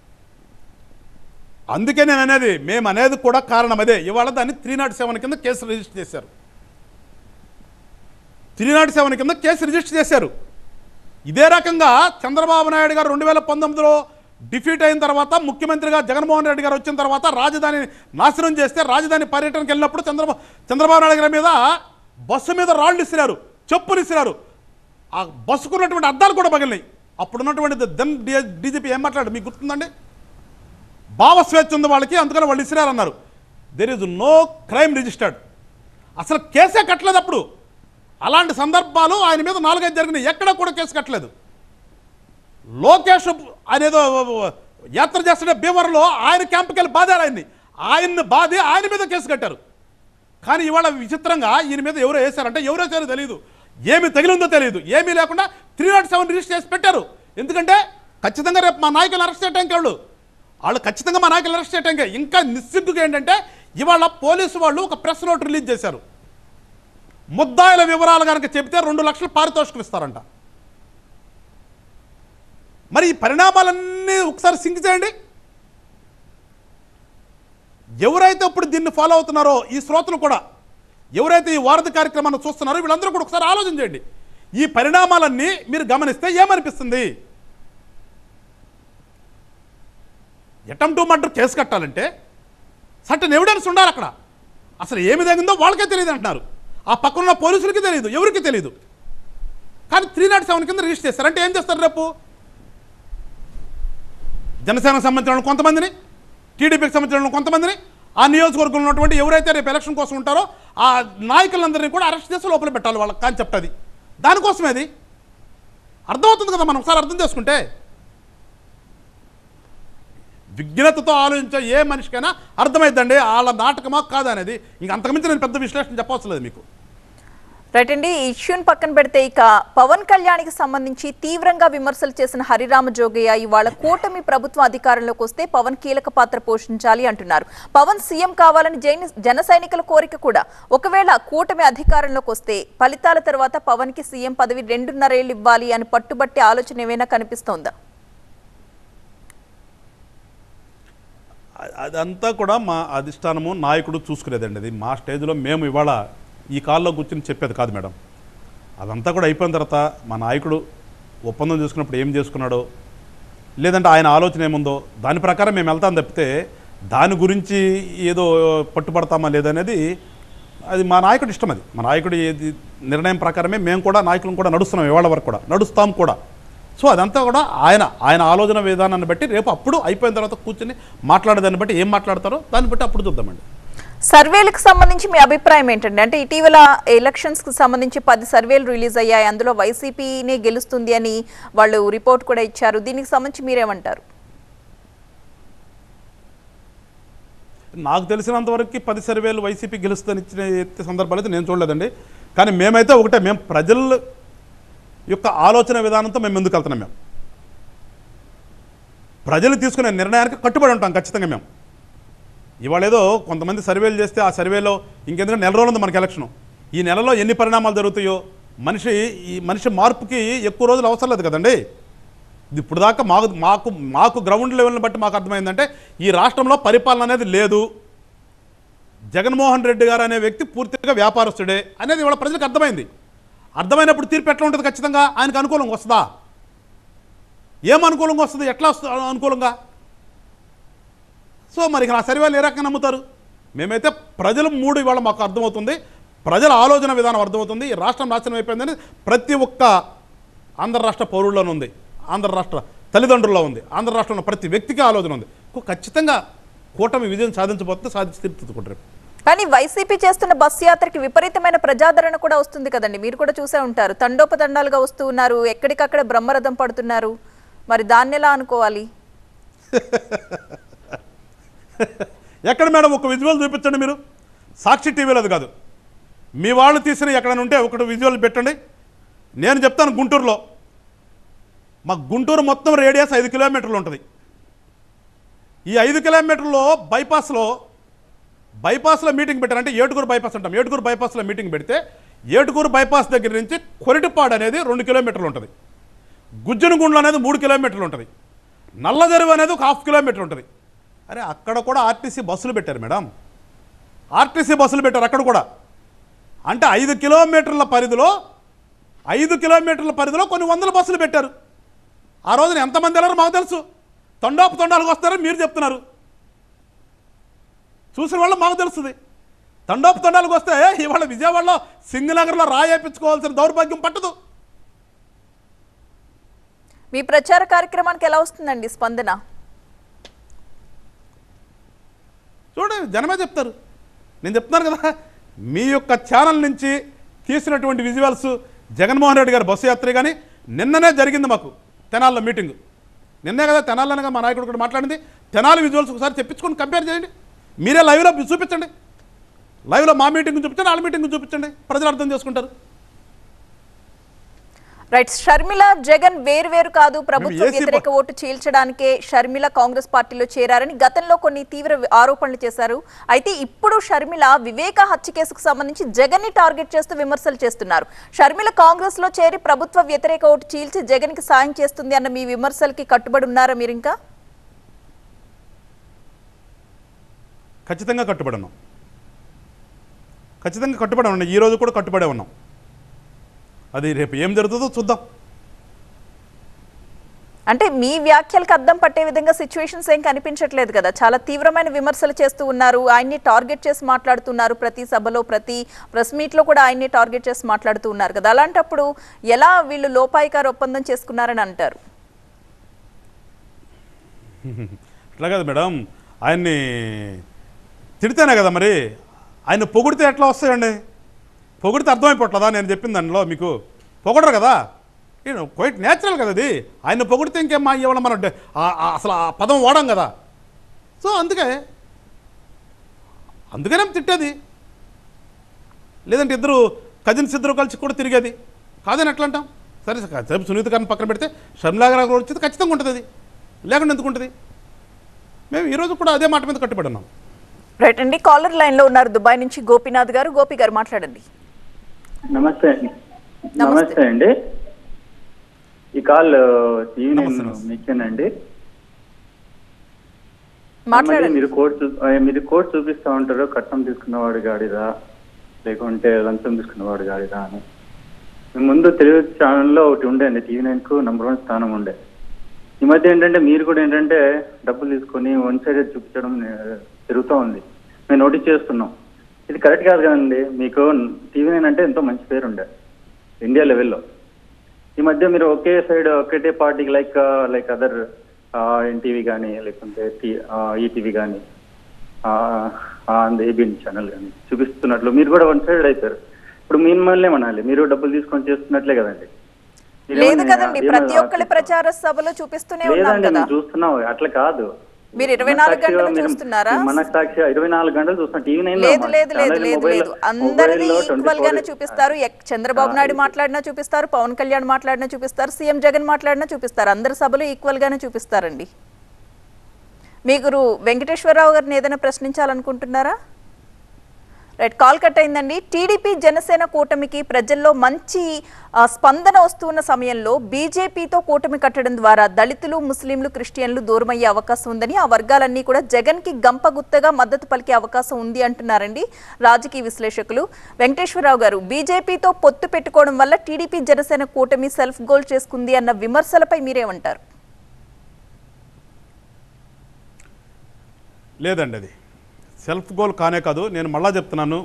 అందుకే నేను అనేది మేము అనేది కూడా కారణం అదే ఇవాళ దాన్ని త్రీ నాట్ సెవెన్ కింద కేసు రిజిస్టర్ చేశారు త్రీ నాట్ సెవెన్ కింద కేసు రిజిస్టర్ చేశారు ఇదే రకంగా చంద్రబాబు నాయుడు గారు రెండు వేల పంతొమ్మిదిలో డిఫీట్ అయిన తర్వాత ముఖ్యమంత్రిగా జగన్మోహన్ రెడ్డి గారు వచ్చిన తర్వాత రాజధాని నాశనం చేస్తే రాజధాని పర్యటనకి వెళ్ళినప్పుడు చంద్రబాబు చంద్రబాబు నాయుడు గారి మీద బస్సు మీద రాళ్ళు ఇసిరారు చెప్పులు ఇసిరారు ఆ బస్సుకున్నటువంటి అద్దాలు కూడా పగిలినాయి అప్పుడున్నటువంటి దెన్ డీజీపీ ఏం మాట్లాడు మీకు గుర్తుందండి భావ స్వేచ్ఛ ఉంది వాళ్ళకి అందుకని వాళ్ళు ఇసిరారన్నారు there is no crime registered అసలు కేసే కట్టలేదు అప్పుడు అలాంటి సందర్భాలు ఆయన మీద నాలుగైదు జరిగినాయి ఎక్కడ కూడా కేసు కట్టలేదు లోకేష్ అనేదో యాత్ర చేస్తుంటే భీమవరంలో ఆయన క్యాంప్కి వెళ్ళి బాధారు ఆయన్ని ఆయన్ని బాధి ఆయన మీద కేసు కట్టారు కానీ ఇవాళ విచిత్రంగా ఈయన మీద ఎవరో వేశారంటే ఎవరు వేశారో తెలియదు ఏమి తగిలిందో తెలియదు ఏమీ లేకుండా త్రీ నాట్ సెవెన్ రిజిస్టర్ చేసి పెట్టారు ఎందుకంటే ఖచ్చితంగా రేపు మా నాయకులు అరెస్ట్ చేయడానికి వాళ్ళు వాళ్ళు ఖచ్చితంగా మా నాయకులు అరెస్ట్ చేయడానికి ఇంకా నిస్సిగ్గుగా ఏంటంటే ఇవాళ పోలీసు వాళ్ళు ఒక ప్రెస్ నోట్ రిలీజ్ చేశారు ముద్దాయిల వివరాలు కనుక చెబితే రెండు లక్షలు పారితోషికం ఇస్తారంట మరి ఈ పరిణామాలన్నీ ఒకసారి సింక్ చేయండి ఎవరైతే ఇప్పుడు దీన్ని ఫాలో అవుతున్నారో ఈ శ్రోతలు కూడా ఎవరైతే ఈ వారధి కార్యక్రమాన్ని చూస్తున్నారో వీళ్ళందరూ కూడా ఒకసారి ఆలోచన చేయండి ఈ పరిణామాలన్నీ మీరు గమనిస్తే ఏమనిపిస్తుంది అటెంప్ట్ మర్డర్ కేసు కట్టాలంటే సర్టన్ ఎవిడెన్స్ ఉండాలి అక్కడ అసలు ఏమి తగిందో వాళ్ళకే తెలియదు అంటున్నారు ఆ పక్కన పోలీసులకి తెలియదు ఎవరికి తెలియదు కానీ త్రీ నాట్ సెవెన్ కింద రిజిస్టర్ చేస్తారు అంటే ఏం చేస్తారు రేపు జనసేనకు సంబంధించిన వాళ్ళు కొంతమందిని టీడీపీకి సంబంధించిన వాళ్ళు కొంతమందిని ఆ నియోజకవర్గంలో ఉన్నటువంటి ఎవరైతే రేపు ఎలక్షన్ కోసం ఉంటారో ఆ నాయకులందరినీ కూడా అరెస్ట్ చేసి లోపల పెట్టాలి వాళ్ళ కాన్సెప్ట్ అది దానికోసమే అది అర్థమవుతుంది కదా మనం ఒకసారి అర్థం చేసుకుంటే విజ్ఞతతో ఆలోచించే ఏ మనిషికైనా అర్థమైద్దండి వాళ్ళ నాటకమా కాదా అనేది ఇంక అంతకుమించి నేను పెద్ద విశ్లేషణ చెప్పవలసిన లేదు మీకు రైట్ అండి ఈ ఇష్యూని పక్కన పెడితే ఇక పవన్ కళ్యాణ్కి సంబంధించి తీవ్రంగా విమర్శలు చేసిన హరిరామ జోగయ్య ఇవాళ కూటమి ప్రభుత్వం అధికారంలోకి వస్తే పవన్ కీలక పాత్ర పోషించాలి అంటున్నారు పవన్ సీఎం కావాలని జైన జన సైనికుల కోరిక కూడా ఒకవేళ కూటమి అధికారంలోకి వస్తే ఫలితాల తర్వాత పవన్ కి సీఎం పదవి రెండున్నరేళ్లు ఇవ్వాలి అని పట్టుబట్టి ఆలోచన ఏమైనా కనిపిస్తోందా అ- అదంతా కూడా మా అధిష్టానము నాయకుడు చూసుకునేదండి అది మా స్టేజ్లో మేము ఇవాళ ఈ కాల్లో కూర్చొని చెప్పేది కాదు మేడం అదంతా కూడా అయిపోయిన తర్వాత మా నాయకుడు ఒప్పందం చేసుకున్నప్పుడు ఏం చేసుకున్నాడో లేదంటే ఆయన ఆలోచన ఏముందో దాని ప్రకారం మేము వెళ్తాం తప్పితే దాని గురించి ఏదో పట్టుబడతామా లేదనేది అది మా నాయకుడి ఇష్టం అది మా నాయకుడి ఏది నిర్ణయం ప్రకారమే మేము కూడా నాయకులను కూడా నడుస్తున్నాం ఇవాళ వరకు కూడా నడుస్తాం కూడా సో అదంతా కూడా ఆయన ఆయన ఆలోచన విధానాన్ని బట్టి రేపు అప్పుడు అయిపోయిన తర్వాత కూర్చొని మాట్లాడేదాన్ని బట్టి ఏం మాట్లాడతారో దాన్ని బట్టి అప్పుడు చూద్దామండి సర్వేలకు సంబంధించి మీ అభిప్రాయం ఏంటండి అంటే ఇటీవల ఎలక్షన్స్ కి సంబంధించి పది సర్వేలు రిలీజ్ అయ్యాయి అందులో వైసీపీనే గెలుస్తుంది అని వాళ్ళు రిపోర్ట్ కూడా ఇచ్చారు దీనికి సంబంధించి మీరేమంటారు నాకు తెలిసినంత వరకు పది సర్వేలు వైసీపీ గెలుస్తుందని ఇచ్చిన ఎత్తే సందర్భాలు అయితే నేను చూడలేదండి కానీ మేమైతే ఒకటే మేము ప్రజల యొక్క ఆలోచన విధానంతో మేము ముందుకు వెళ్తున్నాం మేము ప్రజలు తీసుకునే నిర్ణయానికి కట్టుబడి ఉంటాం ఖచ్చితంగా మేము ఇవాళ ఏదో కొంతమంది సర్వేలు చేస్తే ఆ సర్వేలో ఇంకెందుకంటే నెల రోజులు ఉంది మనకి ఎలక్షన్ ఈ నెలలో ఎన్ని పరిణామాలు జరుగుతాయో మనిషి ఈ మనిషి మార్పుకి ఎక్కువ రోజులు అవసరం లేదు కదండి ఇది ఇప్పుడు దాకా మాకు మాకు మాకు గ్రౌండ్ లెవెల్ని బట్టి మాకు అర్థమైందంటే ఈ రాష్ట్రంలో పరిపాలన అనేది లేదు జగన్మోహన్ రెడ్డి గారు అనే వ్యక్తి పూర్తిగా వ్యాపారస్తుడే అనేది ఇవాళ ప్రజలకు అర్థమైంది అర్థమైనప్పుడు తీర్పు ఎట్లా ఉంటుంది ఖచ్చితంగా ఆయనకు అనుకూలంగా వస్తుందా ఏం అనుకూలంగా వస్తుంది ఎట్లా వస్తుంది అనుకూలంగా సో మరి నా సర్వేలు ఏ రకంగా నమ్ముతారు మేమైతే ప్రజల మూడు ఇవాళ మాకు అర్థమవుతుంది ప్రజల ఆలోచన విధానం అర్థమవుతుంది ఈ రాష్ట్రం నాశనం అయిపోయిందని ప్రతి ఒక్క ఆంధ్ర రాష్ట్ర పౌరుల్లోనూ ఉంది ఆంధ్ర రాష్ట్ర తల్లిదండ్రుల్లో ఉంది ఆంధ్ర రాష్ట్రంలో ప్రతి వ్యక్తికి ఆలోచన ఉంది ఖచ్చితంగా కూటమి విజయం సాధించబోతుంది సాధించి తీర్చుకుంటారు కానీ వైసీపీ చేస్తున్న బస్ యాత్రకి విపరీతమైన ప్రజాదరణ కూడా వస్తుంది కదండి మీరు కూడా చూసే ఉంటారు తండోపతండాలుగా వస్తూ ఉన్నారు ఎక్కడికక్కడ బ్రహ్మరథం పడుతున్నారు మరి దాన్ని ఎలా అనుకోవాలి ఎక్కడ మేడం ఒక విజువల్ చూపించండి మీరు సాక్షి టీవీలో అది కాదు మీ వాళ్ళు తీసిన ఎక్కడైనా ఉంటే ఒకటి విజువల్ పెట్టండి నేను చెప్తాను గుంటూరులో మా గుంటూరు మొత్తం రేడియస్ ఐదు కిలోమీటర్లు ఉంటుంది ఈ ఐదు కిలోమీటర్లో బైపాస్లో బైపాస్లో మీటింగ్ పెట్టారు అంటే ఏటుకూరు బైపాస్ అంటాం ఏటుకూరు బైపాస్లో మీటింగ్ పెడితే ఏటుకూరు బైపాస్ దగ్గర నుంచి కొరిటిపాడు అనేది రెండు కిలోమీటర్లు ఉంటుంది గుజ్జనగుండ్లు అనేది మూడు కిలోమీటర్లు ఉంటుంది నల్లదెరువు అనేది ఒక హాఫ్ కిలోమీటర్ ఉంటుంది అరే అక్కడ కూడా ఆర్టీసీ బస్సులు పెట్టారు మేడం ఆర్టీసీ బస్సులు పెట్టారు అక్కడ కూడా అంటే ఐదు కిలోమీటర్ల పరిధిలో ఐదు కిలోమీటర్ల పరిధిలో కొన్ని వందల బస్సులు పెట్టారు ఆ రోజున ఎంతమంది వెళ్ళారో మాకు తెలుసు తొండాపు తొండాలకు వస్తారని మీరు చెప్తున్నారు చూసిన వాళ్ళు మాకు తెలుస్తుంది తండోపు తండాలకు వస్తే ఇవాళ విజయవాడలో సింగనగర్లో రాయేపించుకోవాల్సిన దౌర్భాగ్యం పట్టదు మీ ప్రచార కార్యక్రమానికి ఎలా వస్తుందండి స్పందన చూడండి జనమే చెప్తారు నేను చెప్తున్నాను కదా మీ యొక్క ఛానల్ నుంచి తీసినటువంటి విజువల్స్ జగన్మోహన్ రెడ్డి గారి బస్సు యాత్ర కానీ నిన్ననే జరిగింది మాకు తెనాల్లో మీటింగ్ నిన్నే కదా తెనాలనగా మా నాయకుడు కూడా మాట్లాడింది తెనాలి విజువల్స్ ఒకసారి తెప్పించుకొని కంపేర్ చేయండి మీరే లైవ్లో చూపించండి లైవ్లో మా మీటింగ్ చూపించండి వాళ్ళ మీటింగ్ చూపించండి ప్రజలు అర్థం చేసుకుంటారు రైట్ షర్మిల జగన్ వేరు వేరు కాదు ప్రభుత్వ మేము ఏసీ వ్యతిరేక ఓటు చీల్చడానికే షర్మిల కాంగ్రెస్ పార్టీలో చేరారని గతంలో కొన్ని తీవ్ర ఆరోపణలు చేశారు అయితే ఇప్పుడు షర్మిల వివేక హత్య కేసుకు సంబంధించి జగన్ ని టార్గెట్ చేస్తూ విమర్శలు చేస్తున్నారు షర్మిల కాంగ్రెస్ లో చేరి ప్రభుత్వ వ్యతిరేక ఓటు చీల్చి జగన్ కి సాయం చేస్తుంది అన్న మీ విమర్శలకి కట్టుబడి ఉన్నారా మీరు ఇంకా ఖచ్చితంగా కట్టుబడి ఉన్నాం ఖచ్చితంగా కట్టుబడి ఉన్నాం ఈ రోజు కూడా కట్టుబడే ఉన్నాం అది రేపు ఏం జరుగుతుందో చూద్దాం అంటే మీ వ్యాఖ్యలకు అద్దం పట్టే విధంగా సిచ్యువేషన్స్ ఏం కనిపించట్లేదు కదా చాలా తీవ్రమైన విమర్శలు చేస్తూ ఉన్నారు ఆయన్ని టార్గెట్ చేసి మాట్లాడుతున్నారు ప్రతి సభలో ప్రతి ప్రెస్ మీట్లో కూడా ఆయన్ని టార్గెట్ చేసి మాట్లాడుతూ ఉన్నారు కదా అలాంటప్పుడు ఎలా వీళ్ళు లోపాయికార ఒప్పందం చేసుకున్నారని అంటారు అట్లా కదా మేడం ఆయన్ని తిడితేనే కదా మరి ఆయన పొగిడితే ఎట్లా వస్తాయండి పొగిడితే అర్థమైపోట్లేదా నేను చెప్పిన దానిలో మీకు పొగడరు కదా క్వైట్ న్యాచురల్ కదా అది ఆయన పొగిడితే ఇంకేం మా ఇవ్వడం మనం డే- ఆ- ఆ- అసలు ఆ పదం వాడాం కదా సో అందుకే అందుకనే తిట్టేది లేదంటే ఇద్దరు కజిన్స్ ఇద్దరు కలిసి కూడా తిరిగేది కాదని ఎట్లా అంటాం సరే కాసేపు సునీత గారిని పక్కన పెడితే షర్మిలా గారు వచ్చేది ఖచ్చితంగా ఉంటుంది అది లేకుండా ఎందుకు ఉంటుంది మేము ఈరోజు కూడా అదే మాట మీద కట్టుబడి ఉన్నాం రైట్ అండి కాలర్ లైన్ లో ఉన్నారు దుబాయ్ నుంచి గోపీనాథ్ గారు గోపి గారు మాట్లాడండి నమస్తే నమస్తే అండి ఈ కాల్ టీవీ నమస్తే, నేను నమస్తే. మీకేనండి మళ్ళీ మాట్లాడండి మీరు కోర్టు చూ- ఆ, మీరు కోర్టు చూపిస్తా ఉంటారు కట్నం తీసుకున్నవాడు గాడిదా లేకుంటే లంచం తీసుకున్నవాడు గాడిదా అని మీ ముందు తెలుగు ఛానల్లో ఒకటి ఉండే అండి టీవీ నైన్ కు నంబర్ వన్ స్థానం ఉండే ఈ మధ్య ఏంటంటే మీరు కూడా ఏంటంటే డబ్బులు తీసుకొని వన్ సైడెడ్ చూపించడం ఆ, జరుగుతూ ఉంది మేము నోటీస్ చేస్తున్నాం ఇది కరెక్ట్ కాదు కదండి మీకు టీవీ నైన్ అంటే ఎంతో మంచి పేరు ఉండే ఇండియా లెవెల్లో ఈ మధ్య మీరు ఒకే సైడ్ ఒకటే పార్టీకి లైక్ లైక్ అదర్ ఎన్టీవీ కానీ లేకుంటే ఈటీవీ కానీ ఏబిఎన్ ఛానల్ కానీ చూపిస్తున్నట్లు మీరు కూడా వన్ సైడ్ అయిపోయారు ఇప్పుడు మిమ్మల్ని ఏమనాలి మీరు డబ్బులు తీసుకొని చేస్తున్నట్లే కదండి లేదు మీరేమన్నా- కదండి ఏమన్నా ప్రతి ఒక్కరి ఆశిస్తారా? ప్రచార సభలో చూపిస్తూనే ఉన్నాం లేదండి కదా మేము చూస్తున్నాం అట్లా కాదు మీరు 24 మనసాక్షిగా గంటలు మీరు- చూస్తున్నారా? మన సాక్షి ఇరవై నాలుగు గంటలు చూస్తున్నాం టీవీ నైన్ లేదు లేదు లేదు లేదు లేదు అందరిది ఈక్వల్ గానే చూపిస్తారు ఎక్- చంద్రబాబు ఆ, నాయుడు ఇది- మాట్లాడినా చూపిస్తారు పవన్ కళ్యాణ్ మాట్లాడినా చూపిస్తారు సీఎం జగన్ మాట్లాడినా చూపిస్తారు అందరి సభలు ఈక్వల్ గానే చూపిస్తారండి మీరు వెంకటేశ్వరరావు గారిని ఏదైనా ప్రశ్నించాలనుకుంటున్నారా రైట్ కాల్ కట్ అయిందండి టీడీపీ జనసేన కూటమికి ప్రజల్లో మంచి ఆ, స్పందన వస్తున్న సమయంలో బీజేపీతో కూటమి కట్టడం ద్వారా దళితులు ముస్లింలు క్రిస్టియన్లు దూరమయ్యే అవకాశం ఉందని ఆ వర్గాలన్నీ కూడా జగన్కి గంపగుత్తగా మద్దతు పలికే అవకాశం ఉంది అంటున్నారండి రాజకీయ విశ్లేషకులు వెంకటేశ్వరరావు గారు బీజేపీతో పొత్తు పెట్టుకోవడం వల్ల టీడీపీ జనసేన కూటమి సెల్ఫ్ గోల్ చేసుకుంది అన్న విమర్శలపై మీరేమంటారు లేదండి అది సెల్ఫ్ గోల్ కానే కాదు నేను మళ్ళా చెప్తున్నాను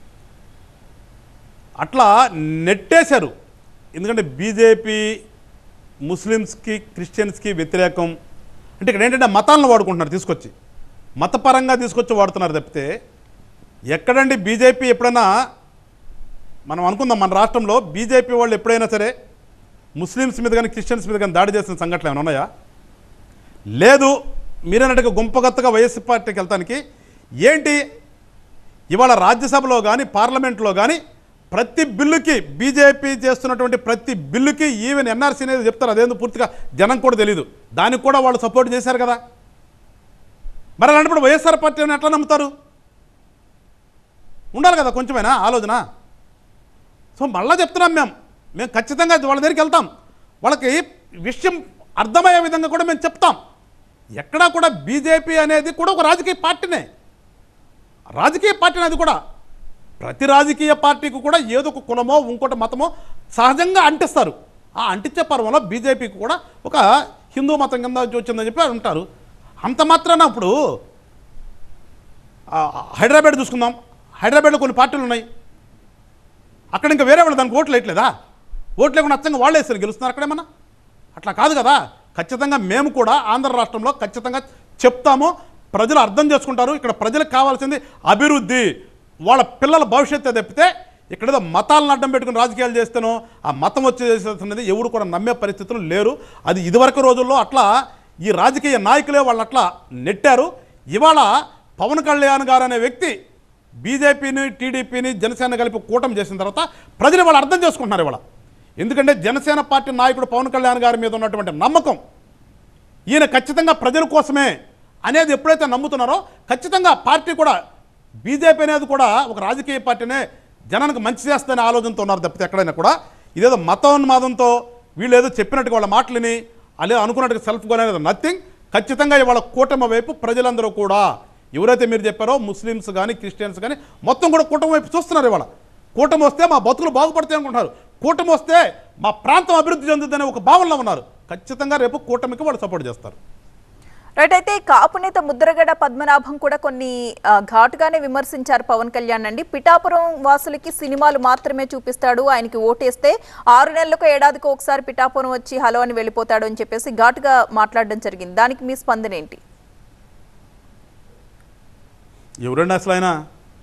అట్లా నెట్టేశారు ఎందుకంటే బీజేపీ ముస్లిమ్స్కి క్రిస్టియన్స్కి వ్యతిరేకం అంటే ఇక్కడ ఏంటంటే మతాలను వాడుకుంటున్నారు తీసుకొచ్చి మతపరంగా తీసుకొచ్చి వాడుతున్నారు తప్పితే ఎక్కడండి బీజేపీ ఎప్పుడైనా మనం అనుకుందాం మన రాష్ట్రంలో బీజేపీ వాళ్ళు ఎప్పుడైనా సరే ముస్లిమ్స్ మీద కానీ క్రిస్టియన్స్ మీద కానీ దాడి చేసిన సంఘటనలు ఏమైనా ఉన్నాయా లేదు మీరన్నట్టుగా గుంపగత్తగా వైఎస్ పార్టీకి వెళ్తానికి ఏంటి ఇవాళ రాజ్యసభలో కానీ పార్లమెంట్లో కానీ ప్రతి బిల్లుకి బీజేపీ చేస్తున్నటువంటి ప్రతి బిల్లుకి ఈవెన్ ఎన్ఆర్సీ అనేది చెప్తారు అదేందుకు పూర్తిగా జనం కూడా తెలియదు దానికి కూడా వాళ్ళు సపోర్ట్ చేశారు కదా మరి అలాంటప్పుడు వైఎస్ఆర్ పార్టీని ఎట్లా నమ్ముతారు ఉండాలి కదా కొంచెమైనా ఆలోచన సో మళ్ళా చెప్తున్నాం మేము మేము ఖచ్చితంగా వాళ్ళ దగ్గరికి వెళ్తాం వాళ్ళకి విషయం అర్థమయ్యే విధంగా కూడా మేము చెప్తాం ఎక్కడా కూడా బీజేపీ అనేది కూడా ఒక రాజకీయ పార్టీనే రాజకీయ పార్టీ అనేది కూడా ప్రతి రాజకీయ పార్టీకి కూడా ఏదో ఒక కులమో ఇంకోటి మతమో సహజంగా అంటిస్తారు ఆ అంటించే పర్వంలో బీజేపీకి కూడా ఒక హిందూ మతం కింద వచ్చిందని చెప్పి అంటారు అంత మాత్రాన ఇప్పుడు ఆ, హైదరాబాద్ చూసుకుందాం హైదరాబాద్లో కొన్ని పార్టీలు ఉన్నాయి అక్కడ ఇంకా వేరే వాళ్ళు దానికి ఓట్లు వేయట్లేదా ఓట్లు లేకుండా అచ్చంగా వాళ్ళే వేస్తారు గెలుస్తున్నారు అక్కడేమన్నా అట్లా కాదు కదా ఖచ్చితంగా మేము కూడా ఆంధ్ర రాష్ట్రంలో ఖచ్చితంగా చెప్తాము ప్రజలు అర్థం చేసుకుంటారు ఇక్కడ ప్రజలకు కావాల్సింది అభివృద్ధి వాళ్ళ పిల్లల భవిష్యత్తు తప్పితే ఇక్కడ ఏదో మతాలను అడ్డం పెట్టుకుని రాజకీయాలు చేస్తేనో ఆ మతం వచ్చి చేసేస్తున్నది ఎవరు కూడా నమ్మే పరిస్థితులు లేరు అది ఇదివరకు రోజుల్లో అట్లా ఈ రాజకీయ నాయకులే వాళ్ళు అట్లా నెట్టారు ఇవాళ పవన్ కళ్యాణ్ గారు అనే వ్యక్తి బీజేపీని టీడీపీని జనసేన కలిపి కూటమి చేసిన తర్వాత ప్రజలు వాళ్ళు అర్థం చేసుకుంటున్నారు ఇవాళ ఎందుకంటే జనసేన పార్టీ నాయకుడు పవన్ కళ్యాణ్ గారి మీద ఉన్నటువంటి నమ్మకం ఈయన ఖచ్చితంగా ప్రజల కోసమే అనేది ఎప్పుడైతే నమ్ముతున్నారో ఖచ్చితంగా పార్టీ కూడా బీజేపీ అనేది కూడా ఒక రాజకీయ పార్టీనే జనానికి మంచి చేస్తనే ఆలోచనతో ఉన్నారు తప్పితే ఎక్కడైనా కూడా ఇదేదో మతోన్మాదంతో వీళ్ళు ఏదో చెప్పినట్టుగా వాళ్ళ మాటలని అలా అనుకున్నట్టుగా సెల్ఫ్ గోల్ అనేది నథింగ్ ఖచ్చితంగా ఇవాళ కూటమి వైపు ప్రజలందరూ కూడా ఎవరైతే మీరు చెప్పారో ముస్లిమ్స్ కానీ క్రిస్టియన్స్ కానీ మొత్తం కూడా కూటమి వైపు చూస్తున్నారు ఇవాళ కూటమి వస్తే మా బతుకులు బాగుపడతాయి అనుకుంటున్నారు కూటమి వస్తే మా ప్రాంతం అభివృద్ధి చెందుతుందనే ఒక భావనలో ఉన్నారు ఖచ్చితంగా రేపు కూటమికి వాళ్ళు సపోర్ట్ చేస్తారు రైట్ అయితే కాపు నేత ముద్రగడ పద్మనాభం కూడా కొన్ని ఆ, ఘాటుగానే విమర్శించారు పవన్ కళ్యాణ్ అండి పిఠాపురం వాసులకి సినిమాలు మాత్రమే చూపిస్తాడు ఆయనకి ఓటేస్తే ఆరు నెలలకు ఏడాదికి ఒకసారి పిఠాపురం వచ్చి హలో అని వెళ్ళిపోతాడు అని చెప్పేసి ఘాటుగా మాట్లాడడం జరిగింది దానికి మీ స్పందన ఏంటి ఎవరండి అసలు ఆయన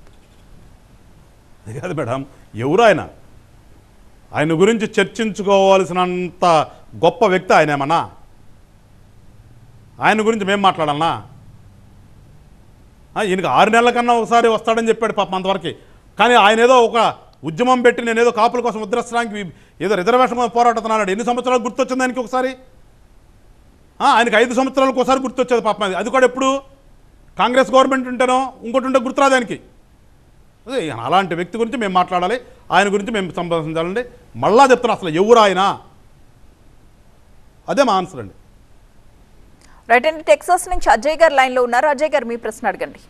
అది కాదు మేడం ఎవరు ఆయన ఆయన గురించి చర్చించుకోవాల్సినంత గొప్ప వ్యక్తి ఆయన ఏమన్నా ఆయన గురించి మేము మాట్లాడాలనా ఆ, ఈయనకి ఆరు నెలల కన్నా ఒకసారి వస్తాడని చెప్పాడు పాపం అంతవరకు కానీ ఆయన ఏదో ఒక ఉద్యమం పెట్టి నేను ఏదో కాపుల కోసం ముద్రస్థానానికి ఏదో రిజర్వేషన్ కోసం పోరాడుతున్నాడు ఎన్ని సంవత్సరాలు గుర్తొచ్చింది ఆయనకి ఒకసారి ఆ, ఆయనకి ఐదు సంవత్సరాలకు ఒకసారి గుర్తొచ్చేది పాపం అది అది కూడా ఎప్పుడు కాంగ్రెస్ గవర్నమెంట్ ఉంటేనో ఇంకోటి ఉంటే గుర్తురాదు ఆయనకి అదే ఈయన అలాంటి వ్యక్తి గురించి మేము మాట్లాడాలి ఆయన గురించి మేము సంభాషించాలండి మళ్ళా చెప్తున్నా అసలు ఎవరు ఆయన అదే మా ఆన్సర్ అండి రైట్ అండి టెక్సాస్ నుంచి అజయ్ గారు లైన్ లో ఉన్నారు అజయ్ గారు మీ ప్రశ్న అడగండి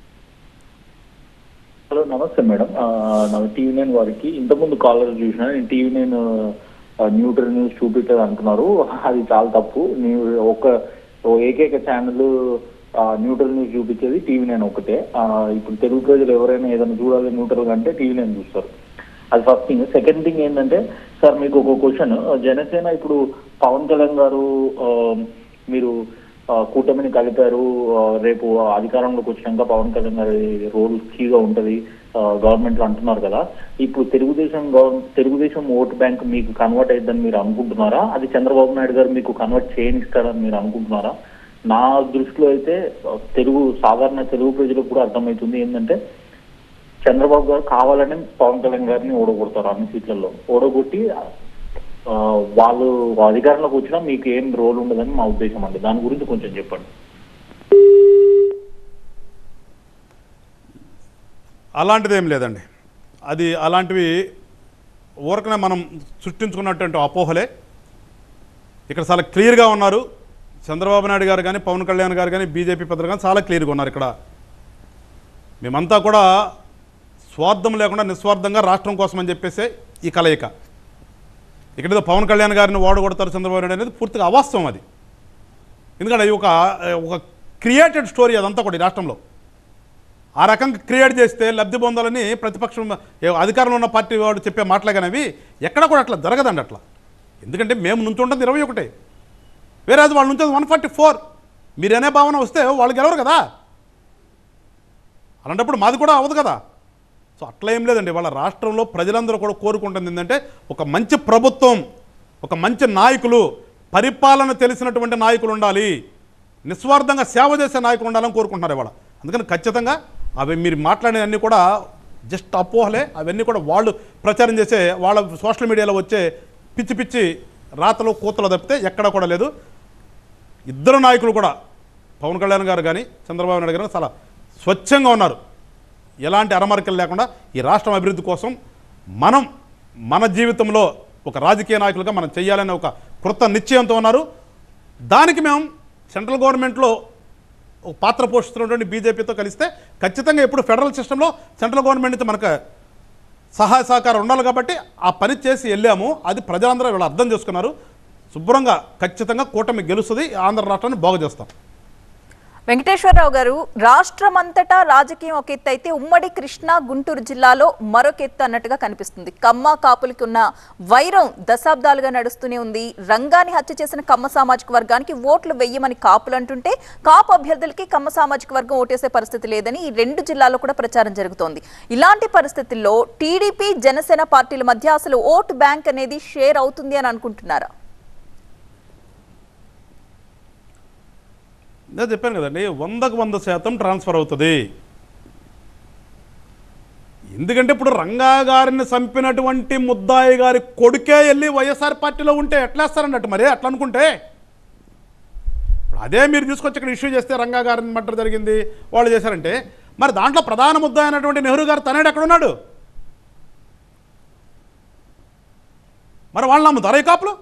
హలో నమస్తే మేడం ఆ, నా టీవీ నైన్ వారికి ఇంతకుముందు కాలర్ చూసిన నేను టీవీ నైన్ న్యూట్రల్ న్యూస్ చూపించదు అంటున్నారు అది చాలా తప్పు ನೀವು ఒక ఓ ఏకైక ఛానల్ న్యూట్రల్ న్యూస్ చూపించేది టీవీ నైన్ ఒకటే ఆ, ఇప్పుడు తెలుగు ప్రజలు ఎవరైనా ఏదైనా చూడాలి న్యూట్రల్ అంటే టీవీ నైన్ చూస్తారు అది ఫస్ట్ థింగ్ సెకండ్ థింగ్ ఏంటంటే సార్ మీకు ఒక క్వశ్చన్ జనసేన ఇప్పుడు పవన్ కళ్యాణ్ గారు ఆ, మీరు ఆ, కూటమిని కలిపారు ఆ, రేపు అధికారంలోకి వచ్చినాక పవన్ కళ్యాణ్ గారి రోల్ కీగా ఉంటది గవర్నమెంట్ లో అంటున్నారు కదా ఇప్పుడు తెలుగుదేశం గవర్న తెలుగుదేశం ఓట్ బ్యాంక్ మీకు కన్వర్ట్ అయిద్దని మీరు అనుకుంటున్నారా అది చంద్రబాబు నాయుడు గారు మీకు కన్వర్ట్ చేయనిస్తారని మీరు అనుకుంటున్నారా నా దృష్టిలో అయితే ఆ, తెలుగు సాధారణ తెలుగు ప్రజలకు కూడా అర్థమవుతుంది ఏంటంటే చంద్రబాబు గారు కావాలని పవన్ కళ్యాణ్ గారిని ఓడగొడతారు అన్ని సీట్లలో ఓడగొట్టి ఆ, వాళ్ళు అధికారంలోకి వచ్చినా మీకు ఏం రోల్ ఉండదని మా ఉద్దేశం అండి దాని గురించి కొంచెం చెప్పండి అలాంటిది ఏం లేదండి అది అలాంటివి ఊరకనే మనం సృష్టించుకున్నటువంటి అపోహలే ఇక్కడ చాలా క్లియర్గా ఉన్నారు చంద్రబాబు నాయుడు గారు కానీ పవన్ కళ్యాణ్ గారు కానీ బీజేపీ పెద్దలు కానీ చాలా క్లియర్గా ఉన్నారు ఇక్కడ మేమంతా కూడా స్వార్థం లేకుండా నిస్వార్థంగా రాష్ట్రం కోసం అని చెప్పేసి ఈ కలయిక ఇక్కడ ఏదో పవన్ కళ్యాణ్ గారిని ఓడగొడతారు చంద్రబాబు నాయుడు అనేది పూర్తిగా అవాస్తవం అది ఎందుకంటే అది ఒక ఒక క్రియేటెడ్ స్టోరీ అదంతా కూడా ఈ రాష్ట్రంలో ఆ రకంగా క్రియేట్ చేస్తే లబ్ధి పొందాలని ప్రతిపక్షం ఏ- అధికారంలో ఉన్న పార్టీ వాడు చెప్పే మాటలే కానీ అవి ఎక్కడ కూడా అట్లా జరగదండి అట్లా ఎందుకంటే మేము నుంచుంటుంది ఇరవై ఒకటే వేరే అది వాళ్ళు నుంచేది వన్ ఫార్టీ ఫోర్ మీరనే భావన వస్తే వాళ్ళు గెలవరు కదా అలాంటప్పుడు మాది కూడా అవ్వదు కదా సో అట్లా ఏం లేదండి వాళ్ళ రాష్ట్రంలో ప్రజలందరూ కూడా కోరుకుంటుంది ఏంటంటే ఒక మంచి ప్రభుత్వం ఒక మంచి నాయకులు పరిపాలన తెలిసినటువంటి నాయకులు ఉండాలి నిస్వార్థంగా సేవ చేసే నాయకులు ఉండాలని కోరుకుంటున్నారు ఇవాళ అందుకని ఖచ్చితంగా అవి మీరు మాట్లాడినవన్నీ కూడా జస్ట్ అపోహలే అవన్నీ కూడా వాళ్ళు ప్రచారం చేసే వాళ్ళ సోషల్ మీడియాలో వచ్చే పిచ్చి పిచ్చి రాతలు కూతలు తప్పితే ఎక్కడ కూడా లేదు ఇద్దరు నాయకులు కూడా పవన్ కళ్యాణ్ గారు కానీ చంద్రబాబు నాయుడు గారు కానీ చాలా స్వచ్ఛంగా ఉన్నారు ఎలాంటి అరమరికలు లేకుండా ఈ రాష్ట్రం అభివృద్ధి కోసం మనం మన జీవితంలో ఒక రాజకీయ నాయకులుగా మనం చేయాలనే ఒక కృత నిశ్చయంతో ఉన్నారు దానికి మేము సెంట్రల్ గవర్నమెంట్లో ఒక పాత్ర పోషిస్తున్నటువంటి బీజేపీతో కలిస్తే ఖచ్చితంగా ఇప్పుడు ఫెడరల్ సిస్టంలో సెంట్రల్ గవర్నమెంట్ నుంచి మనకు సహాయ సహకారం ఉండాలి కాబట్టి ఆ పని చేసి వెళ్ళాము అది ప్రజలందరూ వీళ్ళు అర్థం చేసుకున్నారు శుభ్రంగా ఖచ్చితంగా కూటమి గెలుస్తుంది ఆంధ్ర రాష్ట్రాన్ని బాగు చేస్తాం వెంకటేశ్వరరావు గారు రాష్ట్రమంతటా రాజకీయం ఒక ఎత్తు అయితే ఉమ్మడి కృష్ణా గుంటూరు జిల్లాలో మరొక ఎత్తు అన్నట్టుగా కనిపిస్తుంది కమ్మ కాపులకి ఉన్న వైరం దశాబ్దాలుగా నడుస్తూనే ఉంది రంగాన్ని హత్య చేసిన కమ్మ సామాజిక వర్గానికి ఓట్లు వెయ్యమని కాపులు అంటుంటే కాపు అభ్యర్థులకి కమ్మ సామాజిక వర్గం ఓటేసే పరిస్థితి లేదని ఈ రెండు జిల్లాల్లో కూడా ప్రచారం జరుగుతోంది ఇలాంటి పరిస్థితుల్లో టీడీపీ జనసేన పార్టీల మధ్య అసలు ఓటు బ్యాంక్ అనేది షేర్ అవుతుంది అని అనుకుంటున్నారా నేను చెప్పాను కదండి వందకు వంద శాతం ట్రాన్స్ఫర్ అవుతుంది ఎందుకంటే ఇప్పుడు రంగా గారిని చంపినటువంటి ముద్దాయి గారి కొడుకే వెళ్ళి వైఎస్ఆర్ పార్టీలో ఉంటే ఎట్లా వేస్తారన్నట్టు మరి అట్లా అనుకుంటే ఇప్పుడు అదే మీరు తీసుకొచ్చి ఇక్కడ ఇష్యూ చేస్తే రంగా గారిని మర్డర్ జరిగింది వాళ్ళు చేశారంటే మరి దాంట్లో ప్రధాన ముద్దాయి అయినటువంటి నెహ్రూ గారు తనేడు ఎక్కడున్నాడు మరి వాళ్ళు నమ్ముతారా ఈ కాపులు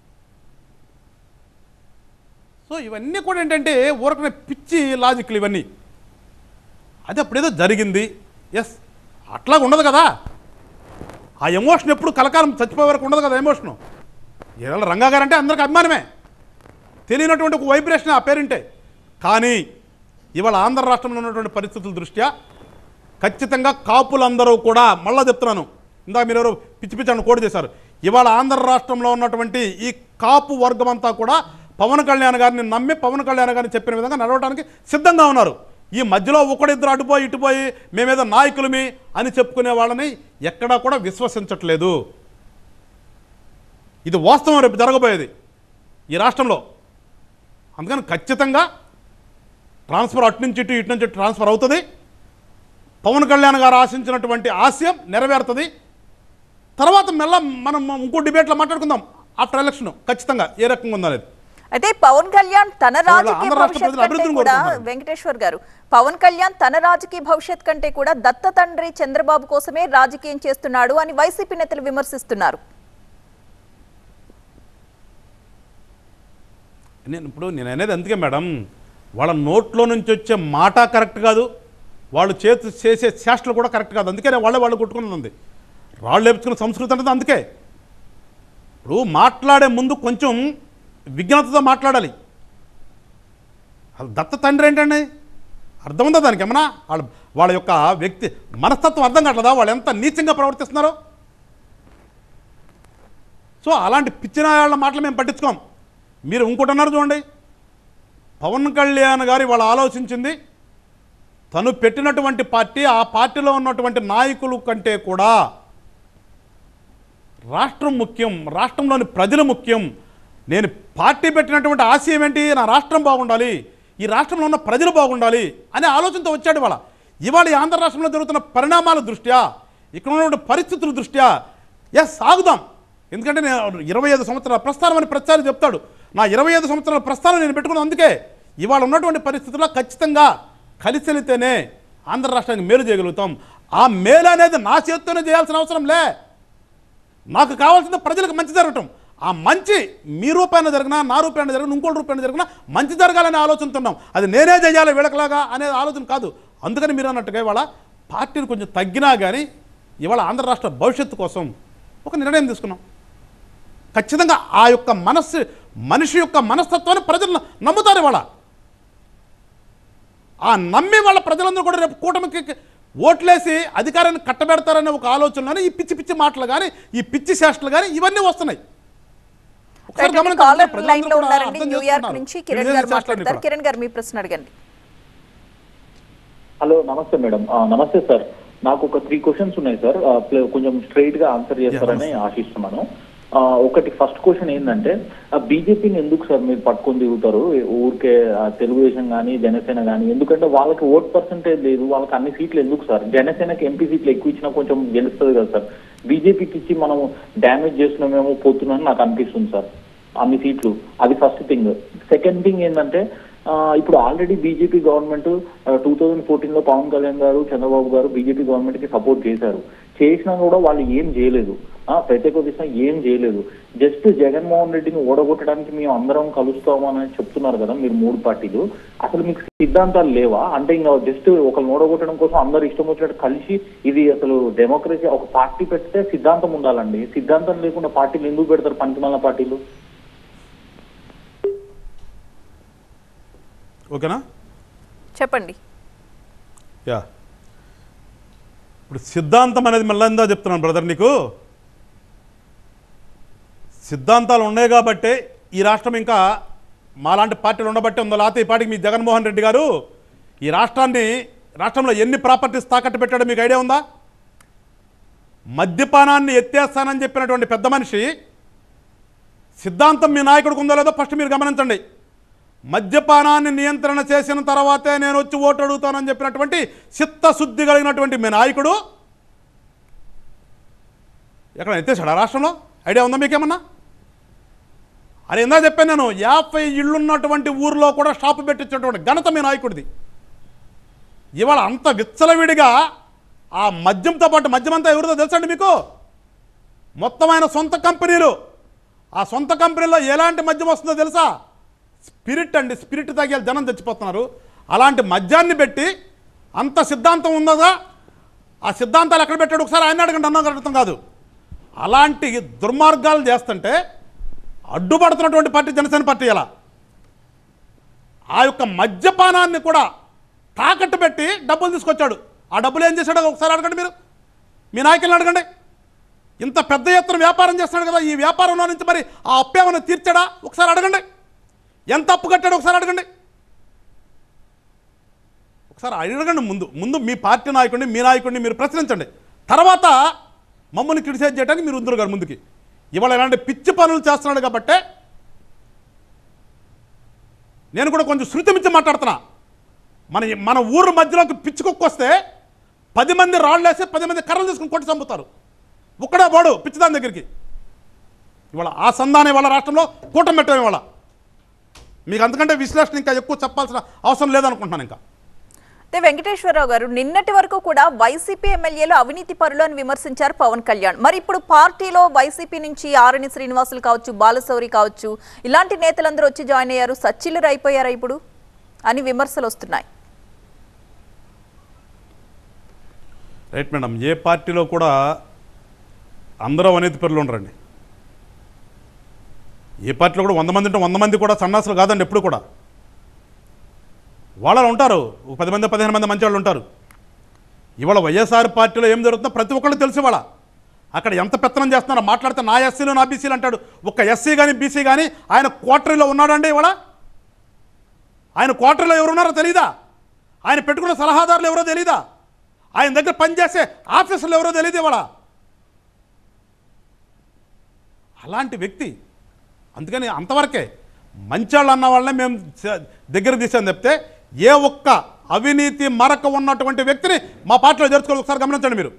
సో ఇవన్నీ కూడా ఏంటంటే ఊరకనే పిచ్చి లాజిక్లు ఇవన్నీ అది అప్పుడేదో జరిగింది ఎస్ అట్లాగ ఉండదు కదా ఆ ఎమోషన్ ఎప్పుడు కలకాలం చచ్చిపోయే వరకు ఉండదు కదా ఎమోషను ఏదైనా రంగా గారు అంటే అందరికి అభిమానమే తెలియనటువంటి ఒక వైబ్రేషన్ ఆ పేరుంటే కానీ ఇవాళ ఆంధ్ర రాష్ట్రంలో ఉన్నటువంటి పరిస్థితుల దృష్ట్యా ఖచ్చితంగా కాపులందరూ కూడా మళ్ళా చెప్తున్నాను ఇందాక మీరు ఎవరో పిచ్చి పిచ్చి అని కోడి చేశారు ఇవాళ ఆంధ్ర రాష్ట్రంలో ఉన్నటువంటి ఈ కాపు వర్గం అంతా కూడా పవన్ కళ్యాణ్ గారిని నమ్మి పవన్ కళ్యాణ్ గారిని చెప్పిన విధంగా నడవడానికి సిద్ధంగా ఉన్నారు ఈ మధ్యలో ఒకడిద్దరు అటుపోయి ఇటుపోయి మేమేదో నాయకులమి అని చెప్పుకునే వాళ్ళని ఎక్కడా కూడా విశ్వసించట్లేదు ఇది వాస్తవం రేపు జరగబోయేది ఈ రాష్ట్రంలో అందుకని ఖచ్చితంగా ట్రాన్స్ఫర్ అటు నుంచి ఇటు ఇటు నుంచి ఇటు ట్రాన్స్ఫర్ అవుతుంది పవన్ కళ్యాణ్ గారు ఆశించినటువంటి ఆశయం నెరవేరుతుంది తర్వాత మెల్ల మనం ఇంకో డిబేట్లో మాట్లాడుకుందాం ఆఫ్టర్ ఎలక్షన్ ఖచ్చితంగా ఏ రకంగా ఉందనేది అయితే పవన్ కళ్యాణ్ తన రాజకీయ ఆంధ్ర రాష్ట్ర భవిష్యత్ ప్రజలు కంటే అభివృద్ధిని కూడా కోరుకుంటున్నారు. వెంకటేశ్వర్ గారు పవన్ కళ్యాణ్ తన రాజకీయ భవిష్యత్ కంటే కూడా దత్త తండ్రి చంద్రబాబు కోసమే రాజకీయం చేస్తున్నాడు అని వైసీపీ నేతలు విమర్శిస్తున్నారు నేను ఇప్పుడు నేను అనేది అందుకే మేడం వాళ్ళ నోట్లో నుంచి వచ్చే మాట కరెక్ట్ కాదు వాళ్ళు చేతి చేసే చేష్టలు కూడా కరెక్ట్ కాదు అందుకే వాళ్ళే వాళ్ళు కొట్టుకున్నది ఉంది రాళ్ళు లేపుకున్న సంస్కృతి అనేది అందుకే ఇప్పుడు మాట్లాడే ముందు కొంచెం విజ్ఞానతతో మాట్లాడాలి అసలు దత్త తండ్రి ఏంటండి అర్థం ఉందా దానికి ఏమన్నా వాళ్ళ వాళ్ళ యొక్క వ్యక్తి మనస్తత్వం అర్థం కావట్లేదా వాళ్ళు ఎంత నీచంగా ప్రవర్తిస్తున్నారో సో అలాంటి పిచ్చిన వాళ్ళ మాటలు మేము పట్టించుకోం మీరు ఇంకోటి అన్నారు చూడండి పవన్ కళ్యాణ్ గారి వాళ్ళు ఆలోచించింది తను పెట్టినటువంటి పార్టీ ఆ పార్టీలో ఉన్నటువంటి నాయకులు కంటే కూడా రాష్ట్రం ముఖ్యం రాష్ట్రంలోని ప్రజలు ముఖ్యం నేను పార్టీ పెట్టినటువంటి ఆశయం ఏంటి నా రాష్ట్రం బాగుండాలి ఈ రాష్ట్రంలో ఉన్న ప్రజలు బాగుండాలి అనే ఆలోచనతో వచ్చాడు ఇవాళ ఇవాళ ఈ ఆంధ్ర రాష్ట్రంలో జరుగుతున్న పరిణామాల దృష్ట్యా ఇక్కడ ఉన్నటువంటి పరిస్థితుల దృష్ట్యా ఎస్ సాగుదాం ఎందుకంటే నేను ఇరవై ఐదు సంవత్సరాల ప్రస్థానం అని ప్రచారం చెప్తాడు నా ఇరవై ఐదు సంవత్సరాల ప్రస్థానం నేను పెట్టుకున్నాను అందుకే ఇవాళ ఉన్నటువంటి పరిస్థితుల్లో ఖచ్చితంగా కలిసి వెళితేనే ఆంధ్ర రాష్ట్రానికి మేలు చేయగలుగుతాం ఆ మేలు అనేది నా చేత్తోనే చేయాల్సిన అవసరం లే నాకు కావాల్సింది ప్రజలకు మంచి జరగటం ఆ మంచి మీ రూపాయన జరిగినా నా రూపాయన జరిగినా ఇంకోటి రూపాయన జరిగినా మంచి జరగాలనే ఆలోచనతున్నాం అది నేనే చేయాలి వీళ్ళకలాగా అనే ఆలోచన కాదు అందుకని మీరు అన్నట్టుగా ఇవాళ పార్టీలు కొంచెం తగ్గినా కానీ ఇవాళ ఆంధ్ర రాష్ట్ర భవిష్యత్తు కోసం ఒక నిర్ణయం తీసుకున్నాం ఖచ్చితంగా ఆ యొక్క మనస్సు మనిషి యొక్క మనస్తత్వాన్ని ప్రజలు నమ్ముతారు ఇవాళ ఆ నమ్మి వాళ్ళ ప్రజలందరూ కూడా రేపు కూటమికి ఓట్లేసి అధికారాన్ని కట్టబెడతారనే ఒక ఆలోచనలోనే ఈ పిచ్చి పిచ్చి మాటలు కానీ ఈ పిచ్చి శాస్త్రలు కానీ ఇవన్నీ వస్తున్నాయి ఒకసారి రైట్ అండి, గమనించండి, కాలర్ ప్రజలందరూ లైన్ లో కూడా ఉన్నారండి అర్థం న్యూయార్క్ చేసుకుంటున్నారు. నుంచి వీళ్ళు కిరణ్ చేసే గారు చేష్టలన్నీ మాట్లాడతారు కూడా. కిరణ్ గారు మీ ప్రశ్న అడగండి హలో నమస్తే మేడం ఆ, నమస్తే సార్ నాకు ఒక త్రీ క్వశ్చన్స్ ఉన్నాయి సార్ ఆ, ప్లే- కొంచెం స్ట్రైట్ గా ఆన్సర్ చేస్తారని ఆశిస్తున్నాను ఆ, ఒకటి ఫస్ట్ క్వశ్చన్ ఏంటంటే బీజేపీని ఎందుకు సార్ మీరు పట్టుకొని తిరుగుతారు ఊరికే ఆ, తెలుగుదేశం కానీ జనసేన కానీ ఎందుకంటే వాళ్ళకి ఓట్ పర్సంటేజ్ లేదు వాళ్ళకి అన్ని సీట్లు ఎందుకు సార్ జనసేనకి ఎంపీ సీట్లు ఎక్కువ ఇచ్చినా కొంచెం గెలుస్తుంది కదా సార్ బీజేపీకి ఇచ్చి మనం డ్యామేజ్ చేస్తున్నామేమో పోతున్నామని నాకు అనిపిస్తుంది సార్ అన్ని సీట్లు అది ఫస్ట్ థింగ్ సెకండ్ థింగ్ ఏంటంటే ఆ, ఇప్పుడు already BJP government two thousand fourteen లో పవన్ కళ్యాణ్ గారు చంద్రబాబు గారు బీజేపీ గవర్నమెంట్ కి సపోర్ట్ చేశారు చేసినా కూడా వాళ్ళు ఏం చేయలేదు ఆ, ప్రత్యేక దిశ ఏం చేయలేదు జస్ట్ జగన్మోహన్ రెడ్డిని ఓడగొట్టడానికి మేము అందరం కలుస్తామని చెప్తున్నారు కదా మీరు మూడు పార్టీలు అసలు మీకు సిద్ధాంతాలు లేవా అంటే ఇంకా జస్ట్ ఒకరిని ఓడగొట్టడం కోసం అందరు ఇష్టం వచ్చినట్టు కలిసి ఇది అసలు డెమోక్రసీ ఒక పార్టీ పెడితే సిద్ధాంతం ఉండాలండి సిద్ధాంతం లేకుండా పార్టీలు ఎందుకు పెడతారు పనికిమాల పార్టీలు ఓకేనా చెప్పండి యా ఇప్పుడు సిద్ధాంతం అనేది మళ్ళీ ఎందా చెప్తున్నాను బ్రదర్ నీకు సిద్ధాంతాలు ఉన్నాయి కాబట్టే ఈ రాష్ట్రం ఇంకా మాలాంటి పార్టీలు ఉండబట్టే ఉందో లేకపోతే ఈ పార్టీకి మీ జగన్మోహన్ రెడ్డి గారు ఈ రాష్ట్రాన్ని రాష్ట్రంలో ఎన్ని ప్రాపర్టీస్ తాకట్టు పెట్టాడో మీకు ఐడియా ఉందా మద్యపానాన్ని ఎత్తేస్తానని చెప్పినటువంటి పెద్ద మనిషి సిద్ధాంతం మీ నాయకుడికి ఉందో లేదో ఫస్ట్ మీరు గమనించండి మద్యపానాన్ని నియంత్రణ చేసిన తర్వాతే నేను వచ్చి ఓటు అడుగుతానని చెప్పినటువంటి చిత్తశుద్ధి కలిగినటువంటి మీ నాయకుడు ఎక్కడ ఎత్తేసాడు రాష్ట్రంలో ఐడియా ఉందా మీకేమన్నా అది ఎందా చెప్పాను నేను యాభై ఇళ్ళున్నటువంటి ఊర్లో కూడా షాపు పెట్టించినటువంటి ఘనత మీ నాయకుడిది ఇవాళ అంత విచ్చలవిడిగా ఆ మద్యంతో పాటు మద్యం అంతా ఎవరిదో తెలుసండి మీకు మొత్తం ఆయన సొంత కంపెనీలు ఆ సొంత కంపెనీలో ఎలాంటి మద్యం వస్తుందో తెలుసా స్పిరిట్ అండి స్పిరిట్ తాగే జనం చచ్చిపోతున్నారు అలాంటి మద్యాన్ని పెట్టి అంత సిద్ధాంతం ఉన్నదా ఆ సిద్ధాంతాలు ఎక్కడ పెట్టాడు ఒకసారి ఆయన అడగండి అన్నా అర్థం కాదు అలాంటి దుర్మార్గాలు చేస్తుంటే అడ్డుపడుతున్నటువంటి పార్టీ జనసేన పార్టీ ఎలా ఆ యొక్క మద్యపానాన్ని కూడా తాకట్టు పెట్టి డబ్బులు తీసుకొచ్చాడు ఆ డబ్బులు ఏం చేశాడో ఒకసారి అడగండి మీరు మీ నాయకులను అడగండి ఇంత పెద్ద ఎత్తున వ్యాపారం చేస్తున్నాడు కదా ఈ వ్యాపారంలో నుంచి మరి ఆ అప్పు ఏమైనా తీర్చాడా ఒకసారి అడగండి ఎంత అప్పు కట్టాడు ఒకసారి అడగండి ఒకసారి అడగండి ముందు ముందు మీ పార్టీ నాయకుడిని మీ నాయకుడిని మీరు ప్రశ్నించండి తర్వాత మమ్మల్ని క్రిటిసైజ్ చేయడానికి మీరు ఉందరు గారు ముందుకి ఇవాళ ఇలాంటి పిచ్చి పనులు చేస్తున్నాడు కాబట్టే నేను కూడా కొంచెం శృతి మించి మాట్లాడుతున్నా మన మన ఊరు మధ్యలోకి పిచ్చి కుక్క వస్తే పది మంది రాళ్ళు వేసి పది మంది కర్రలు తీసుకుని కొట్టి చంపుతారు ఒక్కడే వాడు పిచ్చిదాని దగ్గరికి ఇవాళ ఆ సంధానం ఇవాళ రాష్ట్రంలో కూటమి పెట్టాం ఇవాళ మీకు అంతకంటే విశ్లేషణ ఇంకా ఎక్కువ చెప్పాల్సిన అవసరం లేదనుకుంటున్నాను ఇంకా అయితే వెంకటేశ్వరరావు గారు నిన్నటి వరకు కూడా వైసీపీ ఎమ్మెల్యేలు అవినీతి పరులు అని విమర్శించారు పవన్ కళ్యాణ్ మరి ఇప్పుడు పార్టీలో వైసీపీ నుంచి ఆరణి శ్రీనివాసులు కావచ్చు బాలశౌరి కావచ్చు ఇలాంటి నేతలందరూ వచ్చి జాయిన్ అయ్యారు సచ్చిల్లరు అయిపోయారా ఇప్పుడు అని విమర్శలు వస్తున్నాయి రైట్ మేడం ఏ పార్టీలో కూడా అందరూ అవినీతి పరులు ఉండరండి ఏ పార్టీలో కూడా వంద మంది ఉంటే వంద మంది కూడా సన్నాసులు కాదండి ఎప్పుడు కూడా వాళ్ళు ఉంటారు ఒక పది మంది పదిహేను మంది మంచి వాళ్ళు ఉంటారు ఇవాళ వైఎస్ఆర్ పార్టీలో ఏం జరుగుతుందో ప్రతి ఒక్కళ్ళు తెలుసు ఇవాళ అక్కడ ఎంత పెత్తనం చేస్తున్నారో మాట్లాడితే నా ఎస్సీలు నా బీసీలు అంటాడు ఒక్క ఎస్సీ కానీ బీసీ కానీ ఆయన క్వార్టరీలో ఉన్నాడండి ఇవాళ ఆయన క్వార్టర్లో ఎవరున్నారో తెలీదా ఆయన పెట్టుకున్న సలహాదారులు ఎవరో తెలీదా ఆయన దగ్గర పనిచేసే ఆఫీసర్లు ఎవరో తెలియదు ఇవాళ అలాంటి వ్యక్తి అందుకని అంతవరకే మంచాళ్ళు అన్న వాళ్ళనే మేము స- దగ్గర తీసాం చెప్తే ఏ ఒక్క అవినీతి మరక ఉన్నటువంటి వ్యక్తిని మా పార్టీలో చేర్చుకోవాలి ఒకసారి గమనించండి మీరు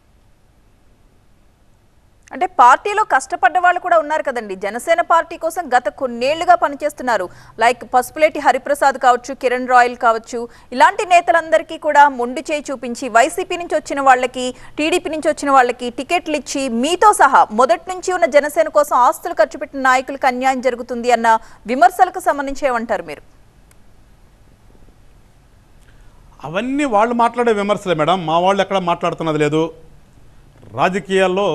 అంటే పార్టీలో కష్టపడ్డ వాళ్ళు కూడా ఉన్నారు కదండి జనసేన పార్టీ కోసం గత కొన్నేళ్లుగా పనిచేస్తున్నారు లైక్ పసుపులేటి హరిప్రసాద్ కావచ్చు కిరణ్ రాయల్ కావచ్చు ఇలాంటి నేతలందరికీ కూడా మొండి చేయి చూపించి వైసీపీ నుంచి వచ్చిన వాళ్ళకి టీడీపీ నుంచి వచ్చిన వాళ్ళకి టికెట్లు ఇచ్చి మీతో సహా మొదటి నుంచి ఉన్న జనసేన కోసం ఆస్తులు ఖర్చు పెట్టిన నాయకులకు అన్యాయం జరుగుతుంది అన్న విమర్శలకు సంబంధించి ఏమంటారు మీరు అవన్నీ వాళ్ళు మాట్లాడే విమర్శలే మేడం మా వాళ్ళు ఎక్కడ మాట్లాడుతున్నది లేదు రాజకీయాల్లో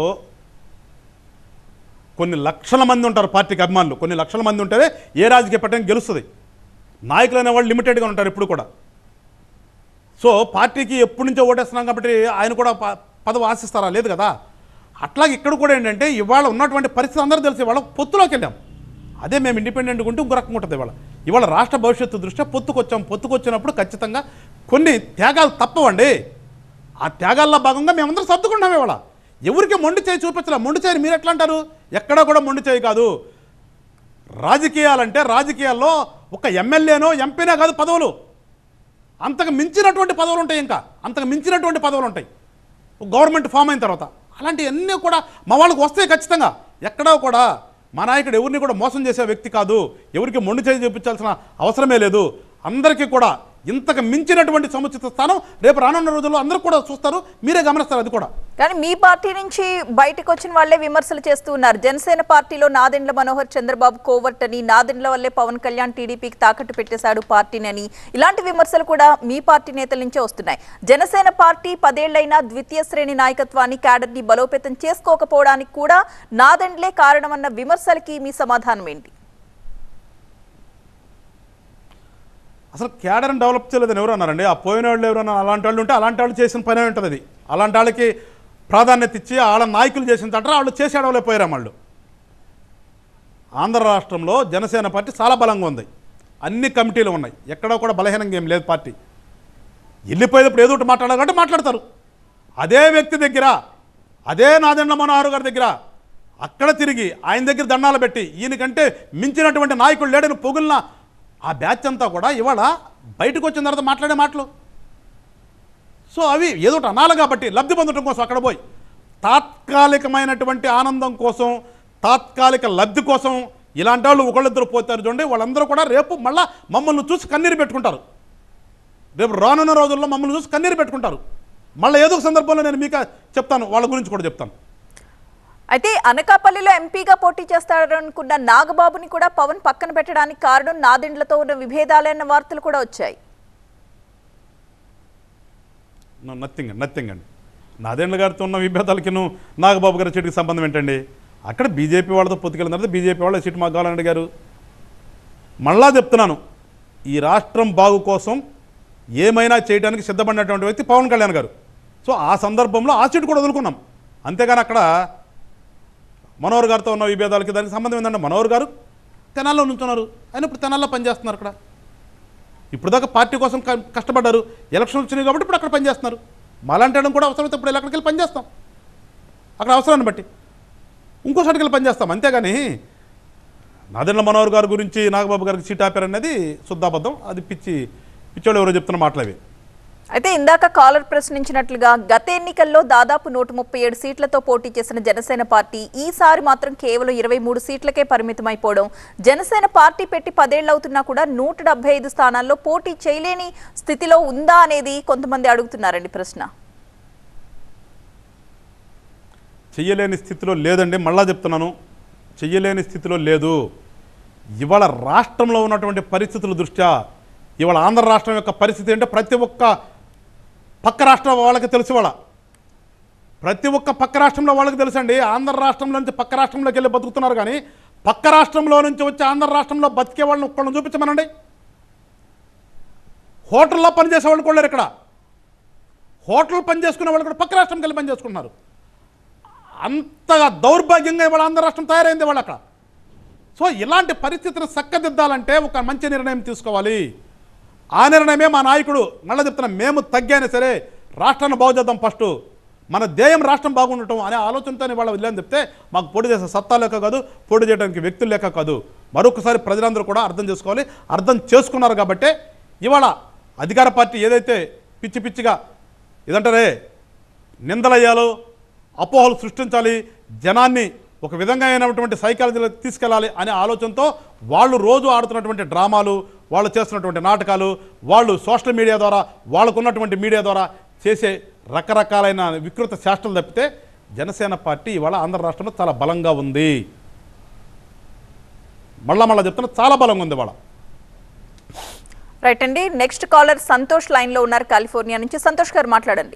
కొన్ని లక్షల మంది ఉంటారు పార్టీకి అభిమానులు కొన్ని లక్షల మంది ఉంటేనే ఏ రాజకీయ పట్టణం గెలుస్తుంది నాయకులు అనేవాళ్ళు లిమిటెడ్గా ఉంటారు ఇప్పుడు కూడా సో పార్టీకి ఎప్పటి నుంచో ఓటేస్తున్నాం కాబట్టి ఆయన కూడా ప- పదవి ఆశిస్తారా లేదు కదా అట్లాగే ఇక్కడ కూడా ఏంటంటే ఇవాళ ఉన్నటువంటి పరిస్థితి అందరూ తెలిసి ఇవాళ పొత్తులోకి వెళ్ళాం అదే మేము ఇండిపెండెంట్గా ఉంటే ఇంకో రకంగా ఉంటుంది ఇవాళ ఇవాళ రాష్ట్ర భవిష్యత్తు దృష్ట్యా పొత్తుకొచ్చాం పొత్తుకొచ్చినప్పుడు ఖచ్చితంగా కొన్ని త్యాగాలు తప్పవండి ఆ త్యాగాల్లో భాగంగా మేమందరం సర్దుకున్నాం ఇవాళ ఎవరికి మొండి చేయి చూపించలే మొండి చేయి మీరు ఎట్లా అంటారు ఎక్కడా కూడా మొండి చేయి కాదు రాజకీయాలంటే రాజకీయాల్లో ఒక ఎమ్మెల్యేనో ఎంపీనో కాదు పదవులు అంతకు మించినటువంటి పదవులు ఉంటాయి ఇంకా అంతకు మించినటువంటి పదవులు ఉంటాయి ఒక గవర్నమెంట్ ఫామ్ అయిన తర్వాత అలాంటివన్నీ కూడా మా వాళ్ళకి వస్తాయి ఖచ్చితంగా ఎక్కడా కూడా మా నాయకుడు ఎవరిని కూడా మోసం చేసే వ్యక్తి కాదు ఎవరికి మొండి చేసి చూపించాల్సిన అవసరమే లేదు అందరికీ కూడా ఇంతకు మించినటువంటి సముచిత స్థానం రేపు రానున్న రోజుల్లో అందరూ కూడా చూస్తారు మీరే గమనిస్తారు అది కూడా కానీ మీ పార్టీ నుంచి బయటకు వచ్చిన వాళ్ళే విమర్శలు చేస్తూ ఉన్నారు జనసేన పార్టీలో నాదెండ్ల మనోహర్ చంద్రబాబు కోవర్ట్ అని నాదెండ్ల వల్లే పవన్ కళ్యాణ్ టీడీపీకి తాకట్టు పెట్టేశాడు పార్టీని అని ఇలాంటి విమర్శలు కూడా మీ పార్టీ నేతల నుంచే వస్తున్నాయి జనసేన పార్టీ పదేళ్లైనా ద్వితీయ శ్రేణి నాయకత్వాన్ని క్యాడర్ని బలోపేతం చేసుకోకపోవడానికి కూడా నాదెండ్లే కారణమన్న విమర్శలకి మీ సమాధానం ఏంటి అసలు క్యాడర్ని డెవలప్ చేయలేదని ఎవరు అన్నారండి ఆ పోయిన వాళ్ళు ఎవరన్నా అలాంటి వాళ్ళు ఉంటే అలాంటి వాళ్ళు చేసిన పనే ఉంటుంది అది అలాంటి వాళ్ళకి ప్రాధాన్యత ఇచ్చి వాళ్ళ నాయకులు చేసిన తంటారా వాళ్ళు చేసి అడవలేకపోయారు వాళ్ళు ఆంధ్ర రాష్ట్రంలో జనసేన పార్టీ చాలా బలంగా ఉంది అన్ని కమిటీలు ఉన్నాయి ఎక్కడో కూడా బలహీనంగా ఏం లేదు పార్టీ వెళ్ళిపోయేటప్పుడు ఏదో ఒకటి మాట్లాడాలంటే మాట్లాడతారు అదే వ్యక్తి దగ్గర అదే నాదెండ్ల మనోహర్ గారి దగ్గర అక్కడ తిరిగి ఆయన దగ్గర దండాలు పెట్టి ఈయనకంటే మించినటువంటి నాయకుడు లేడని పొగులిన ఆ బ్యాచ్ అంతా కూడా ఇవాళ బయటకు వచ్చిన తర్వాత మాట్లాడే మాటలు సో అవి ఏదో ఒకటి అనాలి కాబట్టి లబ్ధి పొందడం కోసం అక్కడ పోయి తాత్కాలికమైనటువంటి ఆనందం కోసం తాత్కాలిక లబ్ధి కోసం ఇలాంటి వాళ్ళు ఒకళ్ళిద్దరు పోతారు చూడండి వాళ్ళందరూ కూడా రేపు మళ్ళా మమ్మల్ని చూసి కన్నీరు పెట్టుకుంటారు రేపు రానున్న రోజుల్లో మమ్మల్ని చూసి కన్నీరు పెట్టుకుంటారు మళ్ళీ ఏదో ఒక సందర్భంలో నేను మీకు చెప్తాను వాళ్ళ గురించి కూడా చెప్తాను అయితే అనకాపల్లిలో ఎంపీగా పోటీ చేస్తారనుకున్న నాగబాబుని కూడా పవన్ పక్కన పెట్టడానికి కారణం నాదెండ్లతో ఉన్న విభేదాలన్న వార్తలు కూడా వచ్చాయి నథింగ్ నథింగ్ అండి నాదేండ్ల గారితో ఉన్న విభేదాలకి నాగబాబు గారి సీటుకి సంబంధం ఏంటండి అక్కడ బీజేపీ వాళ్ళతో పొత్తుకెళ్ళిన తర్వాత బీజేపీ వాళ్ళ సీటు మాకు కావాలని అడిగారు మళ్ళా చెప్తున్నాను ఈ రాష్ట్రం బాగు కోసం ఏమైనా చేయడానికి సిద్ధపడినటువంటి వ్యక్తి పవన్ కళ్యాణ్ గారు సో ఆ సందర్భంలో ఆ సీటు కూడా వదులుకున్నాం అంతేగాని అక్కడ మనోహర్ గారితో ఉన్న విభేదాలకి దానికి సంబంధం ఏంటంటే మనోహర్ గారు తెనాల్లో నుంచున్నారు ఆయన ఇప్పుడు తెనాల్లో పనిచేస్తున్నారు అక్కడ ఇప్పుడు దాకా పార్టీ కోసం క- కష్టపడ్డారు ఎలక్షన్ వచ్చినాయి కాబట్టి ఇప్పుడు అక్కడ పనిచేస్తున్నారు మాలాంటి వాళ్ళం కూడా అవసరమైతే ఇప్పుడు అక్కడికి వెళ్ళి పనిచేస్తాం అక్కడ అవసరాన్ని బట్టి ఇంకోసారికి వెళ్ళి పనిచేస్తాం అంతేగాని నాదెండ్ల మనోహర్ గారి గురించి నాగబాబు గారికి సీట్ ఆపారనేది శుద్ధాబద్ధం అది పిచ్చి పిచ్చోళ్ళు ఎవరో చెప్తున్న మాటలు అవి అయితే ఇందాక కాలర్ ప్రశ్నించినట్లుగా గత ఎన్నికల్లో దాదాపు నూట ముప్పై ఏడు సీట్లతో పోటీ చేసిన జనసేన పార్టీ ఈసారి మాత్రం కేవలం ఇరవై మూడు సీట్లకే పరిమితమైపోవడం జనసేన పార్టీ పెట్టి పదేళ్లవుతున్నా కూడా నూట డెబ్బై ఐదు స్థానాల్లో పోటీ చేయలేని స్థితిలో ఉందా అనేది కొంతమంది అడుగుతున్నారండి ప్రశ్న చెయ్యలేని స్థితిలో లేదండి మళ్ళా చెప్తున్నాను చెయ్యలేని స్థితిలో లేదు ఇవాళ రాష్ట్రంలో ఉన్నటువంటి పరిస్థితుల దృష్ట్యా ఇవాళ ఆంధ్ర రాష్ట్రం యొక్క పరిస్థితి అంటే ప్రతి ఒక్క పక్క రాష్ట్రం వాళ్ళకి తెలుసు వాళ్ళ ప్రతి ఒక్క పక్క రాష్ట్రంలో వాళ్ళకి తెలుసండి ఆంధ్ర రాష్ట్రంలో నుంచి పక్క రాష్ట్రంలోకి వెళ్ళి బతుకుతున్నారు కానీ పక్క రాష్ట్రంలో నుంచి వచ్చి ఆంధ్ర రాష్ట్రంలో బతికే వాళ్ళని ఒక్కళ్ళని చూపించమనండి హోటల్లో పనిచేసే వాళ్ళు కూడా లేరు ఇక్కడ హోటల్ పని చేసుకునే వాళ్ళు కూడా పక్క రాష్ట్రంకి వెళ్ళి పని చేసుకుంటున్నారు అంతగా దౌర్భాగ్యంగా ఇవాళ ఆంధ్ర రాష్ట్రం తయారైంది వాళ్ళు అక్కడ సో ఇలాంటి పరిస్థితిని చక్కదిద్దాలంటే ఒక మంచి నిర్ణయం తీసుకోవాలి ఆ నిర్ణయమే మా నాయకుడు మళ్ళీ చెప్తున్నా మేము తగ్గైనా సరే రాష్ట్రాన్ని బాగు చేద్దాం ఫస్ట్ మన ధ్యేయం రాష్ట్రం బాగుండటం అనే ఆలోచనతోనే వాళ్ళ వదిలేని చెప్తే మాకు పోటీ చేసే సత్తా లేక కాదు పోటీ చేయడానికి వ్యక్తులు లేక కాదు మరొకసారి ప్రజలందరూ కూడా అర్థం చేసుకోవాలి అర్థం చేసుకున్నారు కాబట్టి ఇవాళ అధికార పార్టీ ఏదైతే పిచ్చి పిచ్చిగా ఇదంటారే నిందలయ్యాలో అపోహలు సృష్టించాలి జనాన్ని ఒక విధంగా అయినటువంటి సైకాలజీలో తీసుకెళ్ళాలి అనే ఆలోచనతో వాళ్ళు రోజు ఆడుతున్నటువంటి డ్రామాలు వాళ్ళు చేస్తున్నటువంటి నాటకాలు వాళ్ళు సోషల్ మీడియా ద్వారా వాళ్ళకు ఉన్నటువంటి మీడియా ద్వారా చేసే రకరకాలైన వికృత చేష్టలు తప్పితే జనసేన పార్టీ ఇవాళ ఆంధ్ర రాష్ట్రంలో చాలా బలంగా ఉంది మళ్ళా మళ్ళా చెప్తున్నా చాలా బలంగా ఉంది ఇవాళ రైట్ అండి నెక్స్ట్ కాలర్ సంతోష్ లైన్ లో ఉన్నారు కాలిఫోర్నియా నుంచి సంతోష్ గారు మాట్లాడండి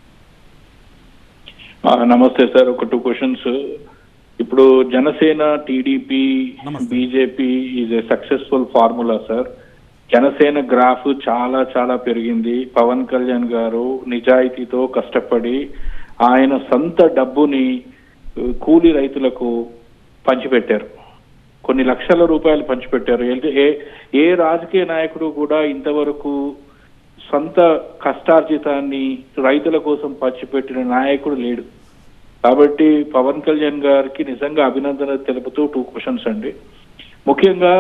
ఆ, నమస్తే సార్ ఒక టూ క్వశ్చన్స్ ఇప్పుడు జనసేన టీడీపీ నమస్తే. BJP is a successful formula sir Janasena graph చాలా చాలా పెరిగింది పవన్ కళ్యాణ్ గారు నిజాయితీతో కష్టపడి ఆయన సొంత డబ్బుని ఉ, కూలీ రైతులకు పంచిపెట్టారు కొన్ని లక్షల రూపాయలు పంచిపెట్టారు ఏ- ఏ ఏ రాజకీయ నాయకుడు కూడా ఇంతవరకు సొంత కష్టార్జితాన్ని రైతుల కోసం పంచిపెట్టిన నాయకుడు లేడు కాబట్టి పవన్ కళ్యాణ్ గారికి నిజంగా అభినందన తెలుపుతూ టూ క్వశ్చన్స్ అండి ముఖ్యంగా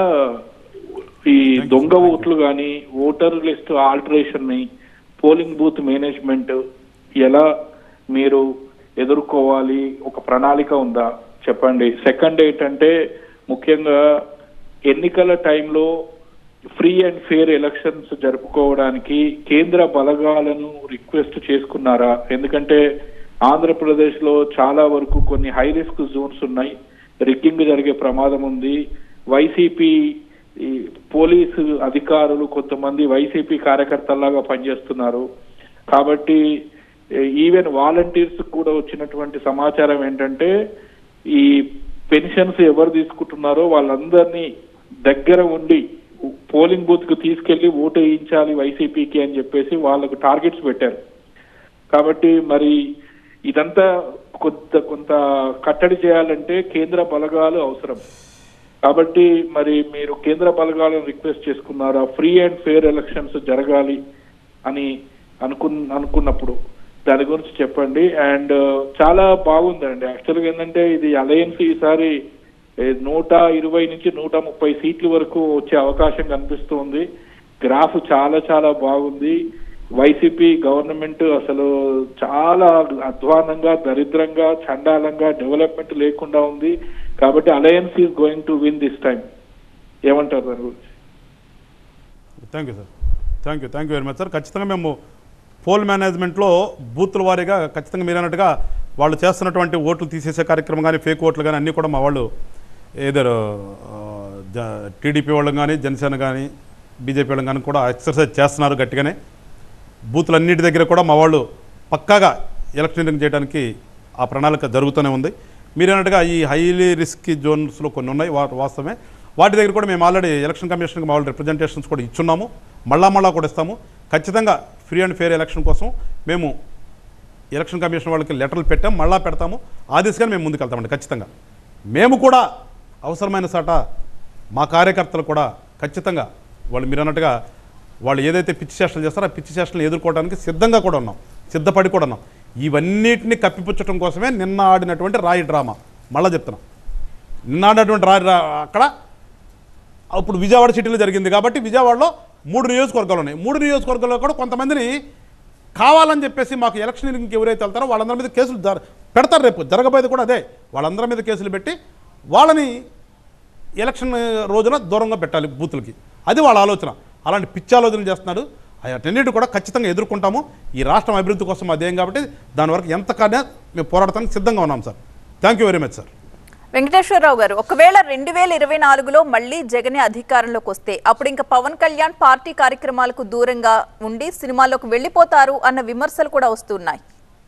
ఈ దొంగ ఓట్లు కానీ ఓటర్ లిస్ట్ ఆల్టరేషన్ ని పోలింగ్ బూత్ మేనేజ్మెంట్ ఎలా మీరు ఎదుర్కోవాలి ఒక ప్రణాళిక ఉందా చెప్పండి సెకండ్ ఏంటంటే ముఖ్యంగా ఎన్నికల టైంలో ఫ్రీ అండ్ ఫేర్ ఎలక్షన్స్ జరుపుకోవడానికి కేంద్ర బలగాలను రిక్వెస్ట్ చేసుకున్నారా ఎందుకంటే ఆంధ్రప్రదేశ్ లో చాలా వరకు కొన్ని హై రిస్క్ జోన్స్ ఉన్నాయి రిగ్గింగ్ జరిగే ప్రమాదం ఉంది వైసీపీ ఈ పోలీసు అధికారులు కొంతమంది వైసీపీ కార్యకర్తల్లాగా పనిచేస్తున్నారు కాబట్టి ఈవెన్ వాలంటీర్స్ కూడా వచ్చినటువంటి సమాచారం ఏంటంటే ఈ పెన్షన్స్ ఎవరు తీసుకుంటున్నారో వాళ్ళందరినీ దగ్గర ఉండి పోలింగ్ బూత్ కు తీసుకెళ్లి ఓటు వేయించాలి వైసీపీకి అని చెప్పేసి వాళ్ళకు టార్గెట్స్ పెట్టారు కాబట్టి మరి ఇదంతా కొంత కొంత కట్టడి చేయాలంటే కేంద్ర బలగాలు అవసరం కాబట్టి మరి మీరు కేంద్ర బలగాలను రిక్వెస్ట్ చేసుకున్నారా ఫ్రీ అండ్ ఫేర్ ఎలక్షన్స్ జరగాలి అని అనుకు అనుకున్నప్పుడు దాని గురించి చెప్పండి అండ్ చాలా బాగుందండి యాక్చువల్గా ఏంటంటే ఇది అలయన్స్ ఈసారి ఏ, నూట ఇరవై నుంచి నూట ముప్పై సీట్ల వరకు వచ్చే అవకాశం కనిపిస్తుంది గ్రాఫ్ చాలా చాలా బాగుంది వైసీపీ గవర్నమెంట్ అసలు చాలా అధ్వానంగా దరిద్రంగా చండాలంగా డెవలప్మెంట్ లేకుండా ఉంది కాబట్టి alliance is going to win this time ఏమంటారు దాని గురించి thank you sir thank you thank you very much sir ఖచ్చితంగా మేము పోల్ మేనేజ్మెంట్లో బూతుల వారీగా ఖచ్చితంగా మీరు అన్నట్టుగా వాళ్ళు చేస్తున్నటువంటి ఓట్లు తీసేసే కార్యక్రమం కానీ ఫేక్ ఓట్లు కానీ అన్నీ కూడా మా వాళ్ళు ఏదో టీడీపీ వాళ్ళం కానీ జనసేన కానీ బీజేపీ వాళ్ళం కానీ కూడా ఎక్సర్సైజ్ చేస్తున్నారు గట్టిగానే బూతులన్నిటి దగ్గర కూడా మా వాళ్ళు పక్కాగా ఎలక్షనీరింగ్ చేయడానికి ఆ ప్రణాళిక జరుగుతూనే ఉంది మీరు అన్నట్టుగా ఈ హైలీ రిస్క్ జోన్స్లో కొన్ని ఉన్నాయి వా వాస్తవమే వాటి దగ్గర కూడా మేము ఆల్రెడీ ఎలక్షన్ కమిషన్కి మా వాళ్ళు రిప్రజెంటేషన్స్ కూడా ఇచ్చున్నాము మళ్ళా మళ్ళా కూడా ఇస్తాము ఖచ్చితంగా ఫ్రీ అండ్ ఫేర్ ఎలక్షన్ కోసం మేము ఎలక్షన్ కమిషన్ వాళ్ళకి లెటర్లు పెట్టాం మళ్ళా పెడతాము ఆ దిశగానే మేము ముందుకు వెళ్తామండి ఖచ్చితంగా మేము కూడా అవసరమైన సాట మా కార్యకర్తలు కూడా ఖచ్చితంగా వాళ్ళు మీరు అన్నట్టుగా వాళ్ళు ఏదైతే పిచ్చి చేష్టలు చేస్తారో ఆ పిచ్చి చేష్టలు ఎదుర్కోవడానికి సిద్ధంగా కూడా ఉన్నాం సిద్ధపడి కూడా ఉన్నాం ఇవన్నిటిని కప్పిపుచ్చడం కోసమే నిన్న ఆడినటువంటి రాయి డ్రామా మళ్ళా చెప్తున్నాం నిన్న ఆడినటువంటి రాయి డ్రా అక్కడ అప్పుడు విజయవాడ సిటీలో జరిగింది కాబట్టి విజయవాడలో మూడు నియోజకవర్గాలు ఉన్నాయి మూడు నియోజకవర్గాల్లో కూడా కొంతమందిని కావాలని చెప్పేసి మాకు ఎలక్షన్ ఎవరైతే వెళ్తారో వాళ్ళందరి మీద కేసులు జర పెడతారు రేపు జరగబోయేది కూడా అదే వాళ్ళందరి మీద కేసులు పెట్టి వాళ్ళని ఎలక్షన్ రోజున దూరంగా పెట్టాలి బూతులకి అది వాళ్ళ ఆలోచన అలాంటి పిచ్చి ఆలోచన చేస్తున్నాడు అటన్నిటి కూడా ఖచ్చితంగా ఎదుర్కొంటాము ఈ రాష్ట్రం అభివృద్ధి కోసం అదేం కాబట్టి దాని వరకు ఎంతకన్నా మేము పోరాడటానికి సిద్ధంగా ఉన్నాం sir thank you very much sir Venkateswararao garu ఒకవేళ రెండు వేల ఇరవై నాలుగులో మళ్ళీ జగనే అధికారంలోకి వస్తే అప్పుడు ఇంకా పవన్ కళ్యాణ్ పార్టీ కార్యక్రమాలకు దూరంగా ఉండి సినిమాల్లోకి వెళ్ళిపోతారు అన్న విమర్శలు కూడా వస్తున్నాయి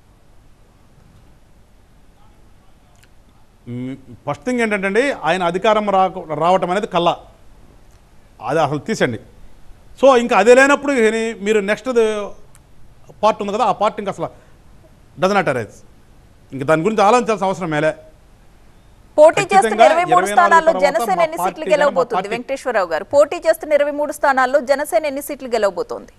ఫస్ట్ థింగ్ ఏంటంటే ఆయన అధికారం రా రావటం అనేది కల్లా అది అసలు తీసండి సో ఇంకా అదే లేనప్పుడు ఇక మీరు నెక్స్ట్ పార్ట్ ఉంది కదా ఆ పార్ట్ ఇంకా అసలు డజన్ నాట్ అరైజ్ ఇంక దాని గురించి ఆలోచించాల్సిన అవసరం మేలే పోటీ చేస్తున్న ఖచ్చితంగా ఇరవై మూడు 24 స్థానాల్లో తర్వాత జనసేన మా ఎన్ని సీట్లు పార్టీ గెలవబోతుంది జన- మా వెంకటేశ్వరరావు గారు పోటీ చేస్తున్న ఇరవై మూడు స్థానాల్లో జనసేన ఎన్ని సీట్లు గెలవబోతోంది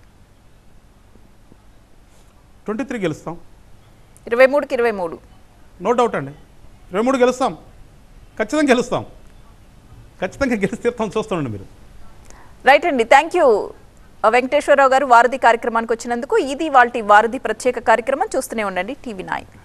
ట్వంటీ త్రీ గెలుస్తాం ఇరవై మూడుకి ఇరవై మూడు నో డౌట్ అండి ఇరవై మూడు గెలుస్తాం ఖచ్చితంగా గెలుస్తాం ఖచ్చితంగా గెలిచి తీర్థం చూస్తామండి మీరు రైట్ అండి థ్యాంక్ యూ వెంకటేశ్వరరావు గారు వారధి కార్యక్రమానికి వచ్చినందుకు ఇది వాళ్ళ వారధి ప్రత్యేక కార్యక్రమం చూస్తూనే ఉండండి టీవీ నైన్